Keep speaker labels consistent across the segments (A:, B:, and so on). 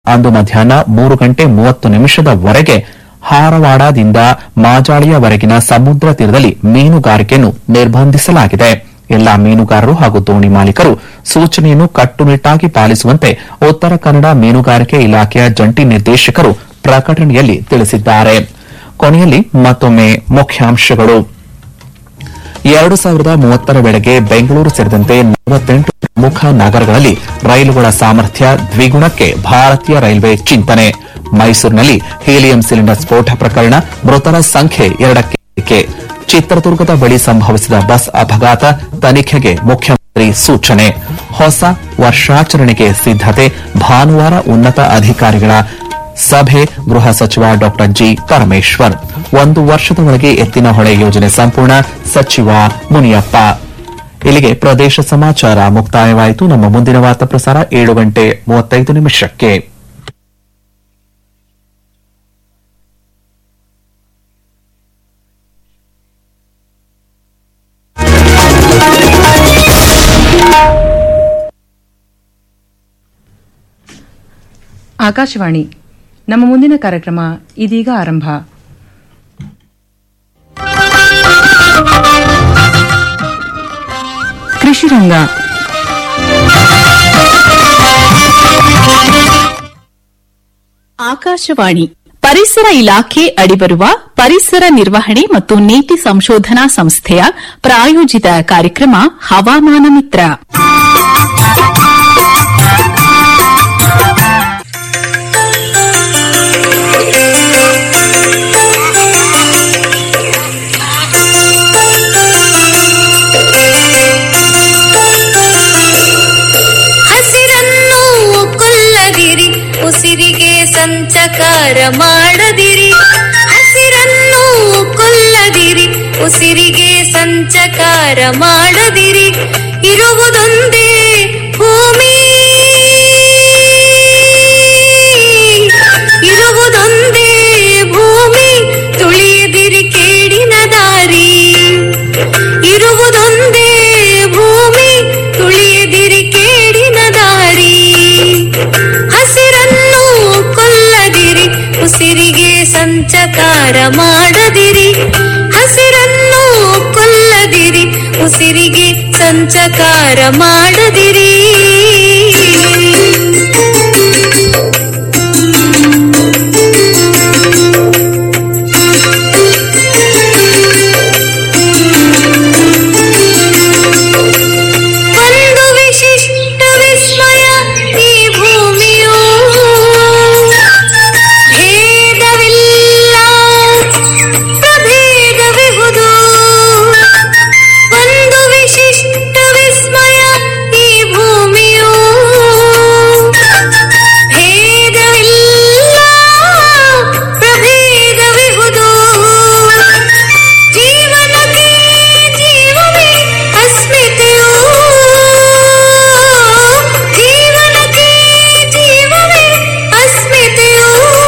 A: ಅಂದು ಮಧ್ಯಾಹ್ನ ಮೂರು ಗಂಟೆ ಮೂವತ್ತು ನಿಮಿಷದವರೆಗೆ ಹಾರವಾಡದಿಂದ ಮಾಜಾಳಿಯವರೆಗಿನ ಸಮುದ್ರ ತೀರದಲ್ಲಿ ಮೀನುಗಾರಿಕೆಯನ್ನು ನಿರ್ಬಂಧಿಸಲಾಗಿದೆ ಎಲ್ಲಾ ಮೀನುಗಾರರು ಹಾಗೂ ದೋಣಿ ಮಾಲೀಕರು ಸೂಚನೆಯನ್ನು ಕಟ್ಟುನಿಟ್ಟಾಗಿ ಪಾಲಿಸುವಂತೆ ಉತ್ತರ ಕನ್ನಡ ಮೀನುಗಾರಿಕೆ ಇಲಾಖೆಯ ಜಂಟಿ ನಿರ್ದೇಶಕರು ಪ್ರಕಟಣೆಯಲ್ಲಿ ತಿಳಿಸಿದ್ದಾರೆ ಕೊನೆಯಲ್ಲಿ ಮತ್ತೊಮ್ಮೆ ಮುಖ್ಯಾಂಶಗಳು ಎರಡು ಸಾವಿರದ ಮೂವತ್ತರ ವೇಳೆಗೆ ಬೆಂಗಳೂರು ಸೇರಿದಂತೆ ನಲವತ್ತೆಂಟು ಪ್ರಮುಖ ನಗರಗಳಲ್ಲಿ ರೈಲುಗಳ ಸಾಮರ್ಥ್ಯ ದ್ವಿಗುಣಕ್ಕೆ ಭಾರತೀಯ ರೈಲ್ವೆ ಚಿಂತನೆ ಮೈಸೂರಿನಲ್ಲಿ ಹೀಲಿಯಂ ಸಿಲಿಂಡರ್ ಸ್ಫೋಟ ಪ್ರಕರಣ ಮೃತರ ಸಂಖ್ಯೆ ಎರಡಕ್ಕೆ ಏರಿಕೆ. ಚಿತ್ರದುರ್ಗದ ಬಳಿ ಸಂಭವಿಸಿದ ಬಸ್ ಅಪಘಾತ ತನಿಖೆಗೆ ಮುಖ್ಯಮಂತ್ರಿ ಸೂಚನೆ ಹೊಸ ವರ್ಷಾಚರಣೆಗೆ ಸಿದ್ದತೆ ಭಾನುವಾರ ಉನ್ನತ ಅಧಿಕಾರಿಗಳ ಸಭೆ ಗೃಹ ಸಚಿವ ಡಾ ಜಿ ಪರಮೇಶ್ವರ್ ಒಂದು ವರ್ಷದ ಒಳಗೆ ಎತ್ತಿನ ಹೊಳೆ ಯೋಜನೆ ಸಂಪೂರ್ಣ ಸಚಿವ ಮುನಿಯಪ್ಪ ಇಲ್ಲಿಗೆ ಪ್ರದೇಶ ಸಮಾಚಾರ ಮುಕ್ತಾಯವಾಯಿತು ನಮ್ಮ ಮುಂದಿನ ವಾರ್ತಾ ಪ್ರಸಾರ ಏಳು ಗಂಟೆ ಮೂವತ್ತೈದು ನಿಮಿಷಕ್ಕೆ
B: ಆಕಾಶವಾಣಿ ನಮ್ಮ ಮುಂದಿನ ಕಾರ್ಯಕ್ರಮ ಇದೀಗ ಆರಂಭ ಕೃಷಿ ರಂಗ
C: ಆಕಾಶವಾಣಿ ಪರಿಸರ ಇಲಾಖೆ ಅಡಿಬರುವ ಪರಿಸರ ನಿರ್ವಹಣೆ ಮತ್ತು ನೀತಿ ಸಂಶೋಧನಾ ಸಂಸ್ಥೆಯ ಪ್ರಾಯೋಜಿತ ಕಾರ್ಯಕ್ರಮ ಹವಾಮಾನ ಮಿತ್ರ
D: ಹಸಿರನ್ನು ಕೊಲ್ಲದಿರಿ ಉಸಿರಿಗೆ ಸಂಚಕಾರ ಮಾಡದಿರಿ ಹಸಿರನ್ನು ಕೊಲ್ಲದಿರಿ ಉಸಿರಿಗೆ ಸಂಚಕಾರ ಮಾಡದಿರಿ ಇರುವುದೊಂದೇ ಭೂಮಿ ಇರುವುದೊಂದೇ ಭೂಮಿ ತುಳಿಯದಿರಿ ಕೇಡಿನ ದಾರಿ ಇರುವುದೊಂದೇ ಭೂಮಿ ತುಳಿಯದಿರಿ ಕೇಡಿನ ದಾರಿ ಹಸಿರನ್ನು ಕೊಲ್ಲದಿರಿ ಉಸಿರಿಗೆ ಸಂಚಕಾರ ಮಾಡದಿರಿ ಹಸಿರನ್ನು ಕೊಲ್ಲದಿರಿ ಉಸಿರಿಗೆ ಸಂಚಕಾರ ಮಾಡದಿರಿ ಒಂದು ವಿಶಿಷ್ಟ ವಿಸ್ಮಯ ಈ ಭೂಮಿಯು ಭೇದವಿಲ್ಲ ಪ್ರಭೇದವಿಹುದು ಒಂದು ವಿಶಿಷ್ಟ ವಿಸ್ಮಯ ಈ ಭೂಮಿಯು ಭೇದವಿಲ್ಲ ಪ್ರಭೇದವಿಹುದು ಜೀವನಕ್ಕೆ ಜೀವವೇ ಅಸ್ಮಿತೆಯು ಜೀವನಕ್ಕೆ ಜೀವವೇ ಅಸ್ಮಿತೆಯು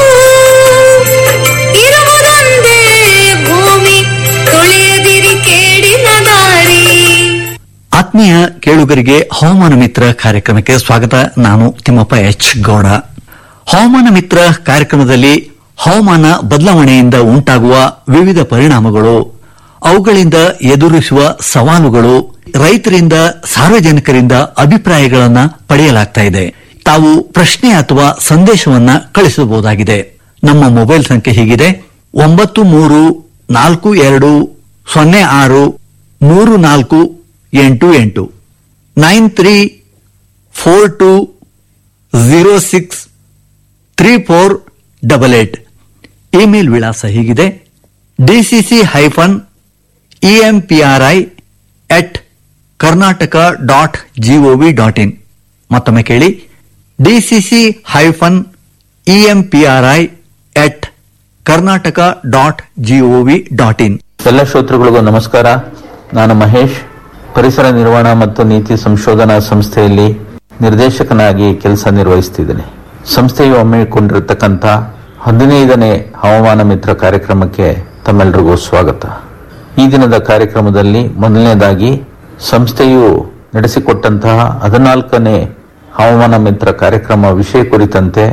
D: ಇರುವುದೊಂದೇ ಭೂಮಿ ತುಳಿಯದಿರಿ ಕೇಡಿನ ದಾರಿ
E: ಆತ್ಮೀಯ ಕೇಳುಗರಿಗೆ ಹವಾಮಾನ ಮಿತ್ರ ಕಾರ್ಯಕ್ರಮಕ್ಕೆ ಸ್ವಾಗತ ನಾನು ತಿಮ್ಮಪ್ಪ ಎಚ್ ಗೌಡ ಹವಾಮಾನ ಮಿತ್ರ ಕಾರ್ಯಕ್ರಮದಲ್ಲಿ ಹವಾಮಾನ ಬದಲಾವಣೆಯಿಂದ ಉಂಟಾಗುವ ವಿವಿಧ ಪರಿಣಾಮಗಳು ಅವುಗಳಿಂದ ಎದುರಿಸುವ ಸವಾಲುಗಳು ರೈತರಿಂದ ಸಾರ್ವಜನಿಕರಿಂದ ಅಭಿಪ್ರಾಯಗಳನ್ನು ಪಡೆಯಲಾಗ್ತಾ ಇದೆ ತಾವು ಪ್ರಶ್ನೆ ಅಥವಾ ಸಂದೇಶವನ್ನ ಕಳಿಸಬಹುದಾಗಿದೆ ನಮ್ಮ ಮೊಬೈಲ್ ಸಂಖ್ಯೆ ಹೀಗಿದೆ ಒಂಬತ್ತು ಮೂರು ನಾಲ್ಕು ಎರಡು ಸೊನ್ನೆ ಆರು ಮೂರು ನಾಲ್ಕು ಎಂಟು ಎಂಟು nine three four two zero six three four double eight email ವಿಳಾಸ ಹೀಗಿದೆ DCC hyphen EMPRI at Karnataka dot gov dot in ಮತ್ತೊಮ್ಮೆ ಕೇಳಿ DCC hyphen EMPRI at Karnataka dot gov dot in
F: ಎಲ್ಲ ಶ್ರೋತೃಗಳಿಗೂ ನಮಸ್ಕಾರ ನಾನು ಮಹೇಶ್ ಪರಿಸರ ನಿರ್ವಹಣಾ ಮತ್ತು ನೀತಿ ಸಂಶೋಧನಾ ಸಂಸ್ಥೆಯಲ್ಲಿ ನಿರ್ದೇಶಕನಾಗಿ ಕೆಲಸ ನಿರ್ವಹಿಸುತ್ತಿದ್ದೇನೆ ಸಂಸ್ಥೆಯು ಹಮ್ಮಿಕೊಂಡಿರತಕ್ಕಂಥ ಹದಿನೈದನೇ ಹವಾಮಾನ ಮಿತ್ರ ಕಾರ್ಯಕ್ರಮಕ್ಕೆ ತಮ್ಮೆಲ್ಲರಿಗೂ ಸ್ವಾಗತ ಈ ದಿನದ ಕಾರ್ಯಕ್ರಮದಲ್ಲಿ ಮೊದಲನೇದಾಗಿ ಸಂಸ್ಥೆಯು ನಡೆಸಿಕೊಟ್ಟಂತಹ ಹದಿನಾಲ್ಕನೇ ಹವಾಮಾನ ಮಿತ್ರ ಕಾರ್ಯಕ್ರಮ ವಿಷಯ ಕುರಿತಂತೆ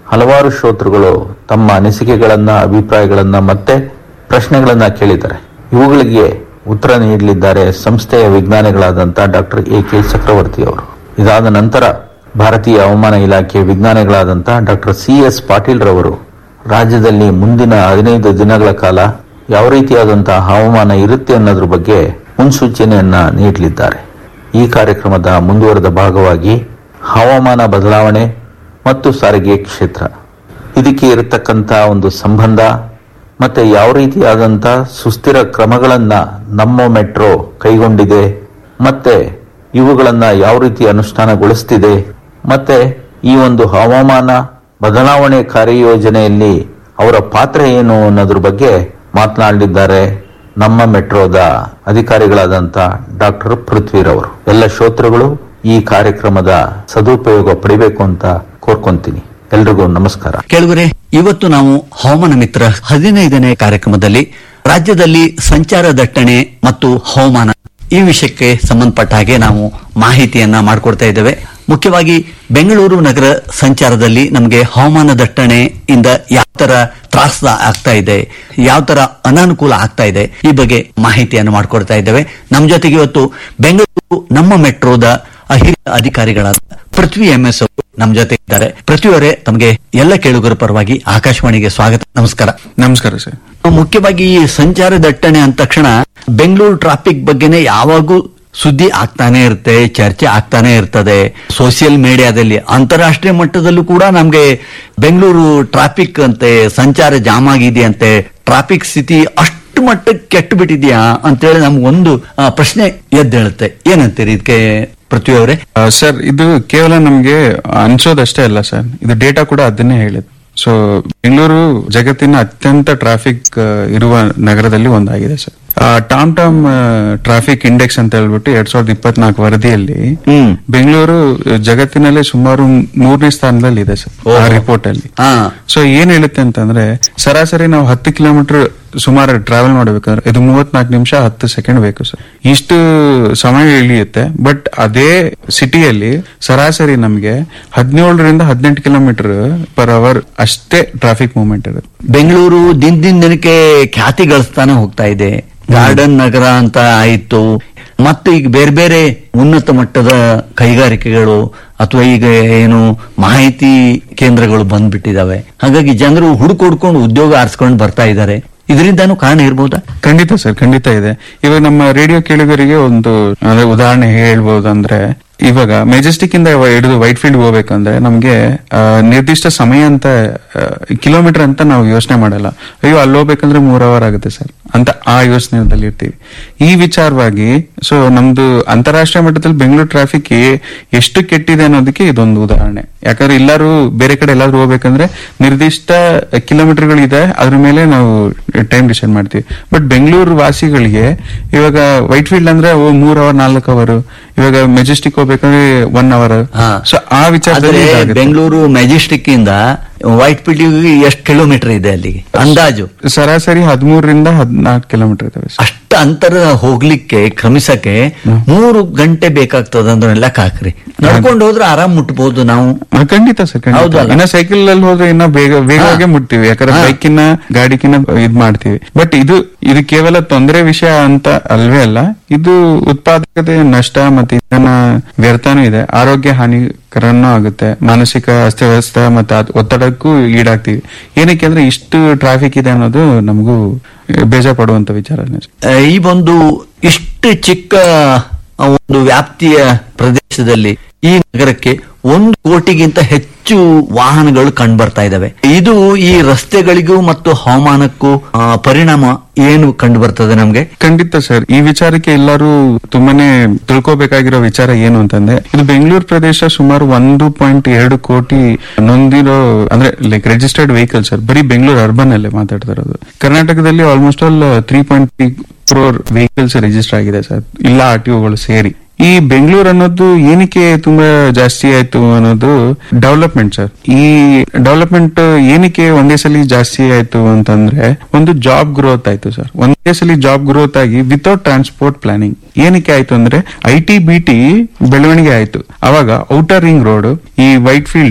F: ಹಲವಾರು ಶ್ರೋತೃಗಳು ತಮ್ಮ ಅನಿಸಿಕೆಗಳನ್ನ ಅಭಿಪ್ರಾಯಗಳನ್ನ ಮತ್ತೆ ಪ್ರಶ್ನೆಗಳನ್ನ ಕೇಳಿದ್ದಾರೆ ಇವುಗಳಿಗೆ ಉತ್ತರ ನೀಡಲಿದ್ದಾರೆ ಸಂಸ್ಥೆಯ ವಿಜ್ಞಾನಿಗಳಾದಂತಹ ಡಾಕ್ಟರ್ ಎ ಕೆ ಚಕ್ರವರ್ತಿ ಅವರು ಇದಾದ ನಂತರ ಭಾರತೀಯ ಹವಾಮಾನ ಇಲಾಖೆ ವಿಜ್ಞಾನಿಗಳಾದಂತಹ ಡಾಕ್ಟರ್ ಸಿ ಎಸ್ ಪಾಟೀಲ್ ರವರು ರಾಜ್ಯದಲ್ಲಿ ಮುಂದಿನ ಹದಿನೈದು ದಿನಗಳ ಕಾಲ ಯಾವ ರೀತಿಯಾದಂತಹ ಹವಾಮಾನ ಇರುತ್ತೆ ಅನ್ನೋದ್ರ ಬಗ್ಗೆ ಮುನ್ಸೂಚನೆಯನ್ನ ನೀಡಲಿದ್ದಾರೆ ಈ ಕಾರ್ಯಕ್ರಮದ ಮುಂದುವರೆದ ಭಾಗವಾಗಿ ಹವಾಮಾನ ಬದಲಾವಣೆ ಮತ್ತು ಸಾರಿಗೆ ಕ್ಷೇತ್ರ ಇದಕ್ಕೆ ಇರತಕ್ಕಂತ ಒಂದು ಸಂಬಂಧ ಮತ್ತೆ ಯಾವ ರೀತಿಯಾದಂತ ಸುಸ್ಥಿರ ಕ್ರಮಗಳನ್ನ ನಮ್ಮ ಮೆಟ್ರೋ ಕೈಗೊಂಡಿದೆ ಮತ್ತೆ ಇವುಗಳನ್ನ ಯಾವ ರೀತಿ ಅನುಷ್ಠಾನಗೊಳಿಸ್ತಿದೆ ಮತ್ತೆ ಈ ಒಂದು ಹವಾಮಾನ ಬದಲಾವಣೆ ಕಾರ್ಯಯೋಜನೆಯಲ್ಲಿ ಅವರ ಪಾತ್ರ ಏನು ಅನ್ನೋದ್ರ ಬಗ್ಗೆ ಮಾತನಾಡಲಿದ್ದಾರೆ ನಮ್ಮ ಮೆಟ್ರೋದ ಅಧಿಕಾರಿಗಳಾದಂತ ಡಾಕ್ಟರ್ ಪೃಥ್ವಿರವರು ಎಲ್ಲ ಶ್ರೋತೃಗಳು ಈ ಕಾರ್ಯಕ್ರಮದ ಸದುಪಯೋಗ ಪಡಿಬೇಕು ಅಂತ ಕೋರ್ಕೊಂತೀನಿ ಎಲ್ರಿಗೂ ನಮಸ್ಕಾರ
E: ಕೇಳುಗರೆ ಇವತ್ತು ನಾವು ಹವಾಮಾನ ಮಿತ್ರ ಹದಿನೈದನೇ ಕಾರ್ಯಕ್ರಮದಲ್ಲಿ ರಾಜ್ಯದಲ್ಲಿ ಸಂಚಾರ ದಟ್ಟಣೆ ಮತ್ತು ಹವಾಮಾನ ಈ ವಿಷಯಕ್ಕೆ ಸಂಬಂಧಪಟ್ಟ ಹಾಗೆ ನಾವು ಮಾಹಿತಿಯನ್ನ ಮಾಡಿಕೊಡ್ತಾ ಇದ್ದೇವೆ ಮುಖ್ಯವಾಗಿ ಬೆಂಗಳೂರು ನಗರ ಸಂಚಾರದಲ್ಲಿ ನಮಗೆ ಹವಾಮಾನ ದಟ್ಟಣೆಯಿಂದ ಯಾವ ತರ ತ್ರಾಸ ಆಗ್ತಾ ಇದೆ ಯಾವ ತರ ಅನಾನುಕೂಲ ಆಗ್ತಾ ಇದೆ ಈ ಬಗ್ಗೆ ಮಾಹಿತಿಯನ್ನು ಮಾಡಿಕೊಡ್ತಾ ಇದ್ದೇವೆ ನಮ್ಮ ಜೊತೆಗೆ ಇವತ್ತು ಬೆಂಗಳೂರು ನಮ್ಮ ಮೆಟ್ರೋದ ಹಿರಿಯ ಅಧಿಕಾರಿಗಳಾದ ಪೃಥ್ವಿ ಎಂ ಎಸ್ ಅವರು ನಮ್ಮ ಜೊತೆ ಇದ್ದಾರೆ ಪೃಥ್ವಿಯವರೇ ತಮಗೆ ಎಲ್ಲ ಕೇಳುಗರ ಪರವಾಗಿ ಆಕಾಶವಾಣಿಗೆ ಸ್ವಾಗತ ನಮಸ್ಕಾರ
G: ನಮಸ್ಕಾರ ಸರ್
E: ಮುಖ್ಯವಾಗಿ ಈ ಸಂಚಾರ ದಟ್ಟಣೆ ಅಂದ ತಕ್ಷಣ ಬೆಂಗಳೂರು ಟ್ರಾಫಿಕ್ ಬಗ್ಗೆನೇ ಯಾವಾಗೂ ಸುದ್ದಿ ಆಗ್ತಾನೆ ಇರುತ್ತೆ ಚರ್ಚೆ ಆಗ್ತಾನೆ ಇರ್ತದೆ ಸೋಷಿಯಲ್ ಮೀಡಿಯಾದಲ್ಲಿ ಅಂತಾರಾಷ್ಟ್ರೀಯ ಮಟ್ಟದಲ್ಲೂ ಕೂಡ ನಮ್ಗೆ ಬೆಂಗಳೂರು ಟ್ರಾಫಿಕ್ ಅಂತೆ ಸಂಚಾರ ಜಾಮ್ ಆಗಿದೆಯಂತೆ ಟ್ರಾಫಿಕ್ ಸ್ಥಿತಿ ಅಷ್ಟು ಮಟ್ಟಕ್ಕೆ ಕೆಟ್ಟು ಬಿಟ್ಟಿದ್ಯಾ ಅಂತೇಳಿ ನಮ್ಗೊಂದು ಆ, ಪ್ರಶ್ನೆ ಎದ್ದೇಳುತ್ತೆ ಏನಂತೀರಿ ಇದಕ್ಕೆ ಪೃಥ್ವಿ ಅವರೇ
G: ಆ, ಸರ್ ಇದು ಕೇವಲ ನಮ್ಗೆ ಅನ್ಸೋದಷ್ಟೇ ಅಲ್ಲ ಸರ್ ಇದು ಡೇಟಾ ಕೂಡ ಅದನ್ನೇ ಹೇಳಿದೆ ಸೊ ಬೆಂಗಳೂರು ಜಗತ್ತಿನ ಅತ್ಯಂತ ಟ್ರಾಫಿಕ್ ಇರುವ ನಗರದಲ್ಲಿ ಒಂದಾಗಿದೆ sir TomTom traffic index ಅಂತ ಹೇಳ್ಬಿಟ್ಟು ಎರಡ್ ಸಾವಿರದ ಇಪ್ಪತ್ನಾಲ್ಕು ವರದಿಯಲ್ಲಿ
E: ಹ್ಮ್.
G: ಬೆಂಗಳೂರು ಜಗತ್ತಿನಲ್ಲೇ ಸುಮಾರು ಮೂರನೇ ಸ್ಥಾನದಲ್ಲಿ ಇದೆ ಸರ್ ಆ
E: ಓಹೋ.
G: ರಿಪೋರ್ಟ್ ಅಲ್ಲಿ
E: ಹಾ
G: ಸೊ ಏನ್ ಹೇಳುತ್ತೆ ಅಂತಂದ್ರೆ ಸರಾಸರಿ ನಾವು ಹತ್ತು ಕಿಲೋಮೀಟರ್ ಸುಮಾರು ಟ್ರಾವೆಲ್ ಮಾಡಬೇಕಂದ್ರೆ ಇದು ಮೂವತ್ನಾಲ್ಕು ನಿಮಿಷ ಹತ್ತು ಸೆಕೆಂಡ್ ಬೇಕು ಸರ್ ಇಷ್ಟು ಸಮಯ ಇಳಿಯುತ್ತೆ ಬಟ್ ಅದೇ ಸಿಟಿಯಲ್ಲಿ ಸರಾಸರಿ ನಮಗೆ ಹದಿನೇಳರಿಂದ ಹದಿನೆಂಟು ಕಿಲೋಮೀಟರ್ ಪರ್ ಅವರ್ ಅಷ್ಟೇ ಟ್ರಾಫಿಕ್ ಮೂವ್ಮೆಂಟ್ ಇರುತ್ತೆ
E: ಬೆಂಗಳೂರು ದಿನ ದಿನ ದಿನಕ್ಕೆ ಖ್ಯಾತಿ ಗಳಿಸ್ತಾನೆ ಹೋಗ್ತಾ ಇದೆ ಗಾರ್ಡನ್ ನಗರ ಅಂತ ಆಯಿತು ಮತ್ತು ಈಗ ಬೇರೆ ಬೇರೆ ಉನ್ನತ ಮಟ್ಟದ ಕೈಗಾರಿಕೆಗಳು ಅಥವಾ ಈಗ ಏನು ಮಾಹಿತಿ ಕೇಂದ್ರಗಳು ಬಂದ್ಬಿಟ್ಟಿದಾವೆ ಹಾಗಾಗಿ ಜನರು ಹುಡುಕ್ ಹುಡ್ಕೊಂಡು ಉದ್ಯೋಗ ಆರಿಸ್ಕೊಂಡು ಬರ್ತಾ ಇದ್ದಾರೆ ಇದರಿಂದಾನು ಕಾರಣ ಇರ್ಬೋದಾ
G: ಖಂಡಿತ ಸರ್ ಖಂಡಿತ ಇದೆ ಇವಾಗ ನಮ್ಮ ರೇಡಿಯೋ ಕೇಳುಗರಿಗೆ ಒಂದು ಅಂದ್ರೆ ಉದಾಹರಣೆ ಹೇಳ್ಬೋದು ಅಂದ್ರೆ ಇವಾಗ ಮೆಜೆಸ್ಟಿಕ್ ಇಂದ ಹಿಡಿದು ವೈಟ್ ಫೀಲ್ಡ್ ಹೋಗ್ಬೇಕಂದ್ರೆ ನಮ್ಗೆ ಆ, ನಿರ್ದಿಷ್ಟ ಸಮಯ ಅಂತ ಕಿಲೋಮೀಟರ್ ಅಂತ ನಾವು ಯೋಚನೆ ಮಾಡಲ್ಲ ಅಯ್ಯೋ ಅಲ್ಲಿ ಹೋಗ್ಬೇಕಂದ್ರೆ ಮೂರ್ ಅವರ್ ಆಗುತ್ತೆ ಸರ್ ಅಂತ ಆ ಯೋಚನೆದಲ್ಲಿ ಇರ್ತೀವಿ ಈ ವಿಚಾರವಾಗಿ ಸೊ ನಮ್ದು ಅಂತಾರಾಷ್ಟ್ರೀಯ ಮಟ್ಟದಲ್ಲಿ ಬೆಂಗಳೂರು ಟ್ರಾಫಿಕ್ ಎಷ್ಟು ಕೆಟ್ಟಿದೆ ಅನ್ನೋದಕ್ಕೆ ಇದೊಂದು ಉದಾಹರಣೆ ಯಾಕಂದ್ರೆ ಎಲ್ಲರೂ ಬೇರೆ ಕಡೆ ಎಲ್ಲಾದ್ರೂ ಹೋಗ್ಬೇಕಂದ್ರೆ ನಿರ್ದಿಷ್ಟ ಕಿಲೋಮೀಟರ್ಗಳು ಇದೆ ಅದ್ರ ಮೇಲೆ ನಾವು ಟೈಮ್ ಡಿಸೈಡ್ ಮಾಡ್ತೀವಿ ಬಟ್ ಬೆಂಗಳೂರು ವಾಸಿಗಳಿಗೆ ಇವಾಗ ವೈಟ್ ಫೀಲ್ಡ್ ಅಂದ್ರೆ ಓ ಮೂರ್ ಅವರ್ ನಾಲ್ಕು ಅವರ್ ಇವಾಗ ಮೆಜೆಸ್ಟಿಕ್ ಹೋಗ್ಬೇಕಂದ್ರೆ ಒನ್ ಅವರ್
E: ಹಾ.
G: ಸೊ ಆ ವಿಚಾರದಲ್ಲಿ
E: ಆದ್ರೆ
G: ಇದಾಗುತ್ತೆ.
E: ಬೆಂಗಳೂರು ಮೆಜೆಸ್ಟಿಕ್ ಇಂದ ವೈಟ್ ಫೀಲ್ಡ್ ಎಷ್ಟು ಕಿಲೋಮೀಟರ್ ಇದೆ ಅಲ್ಲಿಗೆ ಅಂದಾಜು
G: ಸರಾಸರಿ ಹದಿಮೂರರಿಂದ ಹದಿನಾಲ್ಕು ಕಿಲೋಮೀಟರ್ ಇದಾವೆ ಸರ್.
E: ಅಷ್ಟ ಅಂತರ ಹೋಗ್ಲಿಕ್ಕೆ ಕ್ರಮಿಸಕ್ಕೆ ಮೂರು ಗಂಟೆ ಬೇಕಾಗ್ತದ ಅಂದ್ರೆ ಲೆಕ್ಕ ಹಾಕ್ರಿ ನಡ್ಕೊಂಡು ಹೋದ್ರೆ ಆರಾಮ್ ಮುಟ್ಬಹುದು ನಾವು
G: ಹಾ, ಖಂಡಿತ ಸರ್ ಖಂಡಿತ
E: ಹೌದಲ್ಲ?
G: ಇನ್ನ ಸೈಕಲ್ ಅಲ್ಲಿ ಹೋದ್ರೆ ಇನ್ನ ಬೇಗ ವೇಗವಾಗಿ
E: ಹಾ.
G: ಮುಟ್ತೀವಿ ಯಾಕಂದ್ರೆ
E: ಹಾ.
G: ಬೈಕಿನ ಗಾಡಿಕಿನ ಇದ್ ಮಾಡ್ತೀವಿ ಬಟ್ ಇದು ಇದು ಕೇವಲ ತೊಂದರೆ ವಿಷಯ ಅಂತ ಅಲ್ವೇ ಅಲ್ಲ ಇದು ಉತ್ಪಾದಕತೆ ನಷ್ಟ ಮತ್ತೆ ಇಂಧನ ವ್ಯರ್ಥನೂ ಇದೆ ಆರೋಗ್ಯ ಹಾನಿಕರನೂ ಆಗುತ್ತೆ ಮಾನಸಿಕ ಅಸ್ತವ್ಯಸ್ತ ಮತ್ತೆ ಅದ್- ಒತ್ತಡಕ್ಕೂ ಈಡಾಗ್ತೀವಿ ಏನಕ್ಕೆ ಅಂದ್ರೆ ಇಷ್ಟು ಟ್ರಾಫಿಕ್ ಇದೆ ಅನ್ನೋದು ನಮಗೂ ಬೇಜಾರ್ ಪಡುವಂತ ವಿಚಾರನೇ ಸರ್.
E: ಆ, ಈ ಒಂದು ಇಷ್ಟು ಚಿಕ್ಕ ಆ, ಒಂದು ವ್ಯಾಪ್ತಿಯ ಪ್ರದೇಶದಲ್ಲಿ ಈ ನಗರಕ್ಕೆ ಒಂದು ಕೋಟಿಗಿಂತ ಹೆಚ್ಚು ವಾಹನಗಳು ಕಂಡುಬರ್ತಾ ಇದಾವೆ ಇದು ಈ ರಸ್ತೆಗಳಿಗೂ ಮತ್ತು ಹವಾಮಾನಕ್ಕೂ ಆ, ಪರಿಣಾಮ ಏನು ಕಂಡು ಬರ್ತದೆ ನಮ್ಗೆ
G: ಖಂಡಿತ ಸರ್ ಈ ವಿಚಾರಕ್ಕೆ ಎಲ್ಲರೂ ತುಂಬಾನೇ ತಿಳ್ಕೊಬೇಕಾಗಿರೋ ವಿಚಾರ ಏನು ಅಂತಂದ್ರೆ ಇದು ಬೆಂಗಳೂರು ಪ್ರದೇಶ ಸುಮಾರು ಒಂದು ಪಾಯಿಂಟ್ ಎರಡು ಕೋಟಿ ನೊಂದಿರೋ ಅಂದ್ರೆ ಲೈಕ್ ರಿಜಿಸ್ಟರ್ಡ್ ವೆಹಿಕಲ್ ಸರ್ ಬರೀ ಬೆಂಗಳೂರು ಅರ್ಬನ್ ಅಲ್ಲೇ ಮಾತಾಡ್ತಾ ಇರೋದು ಕರ್ನಾಟಕದಲ್ಲಿ almost all three point three crore vehicles register ಆಗಿದೆ ಸರ್ ಇಲ್ಲ ಆರ್ ಟಿ ಒಗಳು ಸೇರಿ ಈ ಬೆಂಗಳೂರು ಅನ್ನೋದು ಏನಕ್ಕೆ ತುಂಬಾ ಜಾಸ್ತಿ ಆಯ್ತು ಅನ್ನೋದು ಡೆವಲಪ್ಮೆಂಟ್ ಸರ್ ಈ ಡೆವಲಪ್ಮೆಂಟ್ ಏನಕ್ಕೆ ಒಂದೇ ಸಲ ಜಾಸ್ತಿ ಆಯ್ತು ಅಂತಂದ್ರೆ ಒಂದು ಜಾಬ್ ಗ್ರೋತ್ ಆಯ್ತು ಸರ್ ಒಂದೇ ಸಲ ಜಾಬ್ ಗ್ರೋತ್ ಆಗಿ ವಿತೌಟ್ ಟ್ರಾನ್ಸ್ಪೋರ್ಟ್ ಪ್ಲಾನಿಂಗ್ ಏನಕ್ಕೆ ಆಯ್ತು ಅಂದ್ರೆ ಐ ಟಿ ಬಿ ಟಿ ಬೆಳವಣಿಗೆ ಆಯ್ತು ಅವಾಗ ಔಟರ್ ರಿಂಗ್ ರೋಡ್ ಈ ವೈಟ್ ಫೀಲ್ಡ್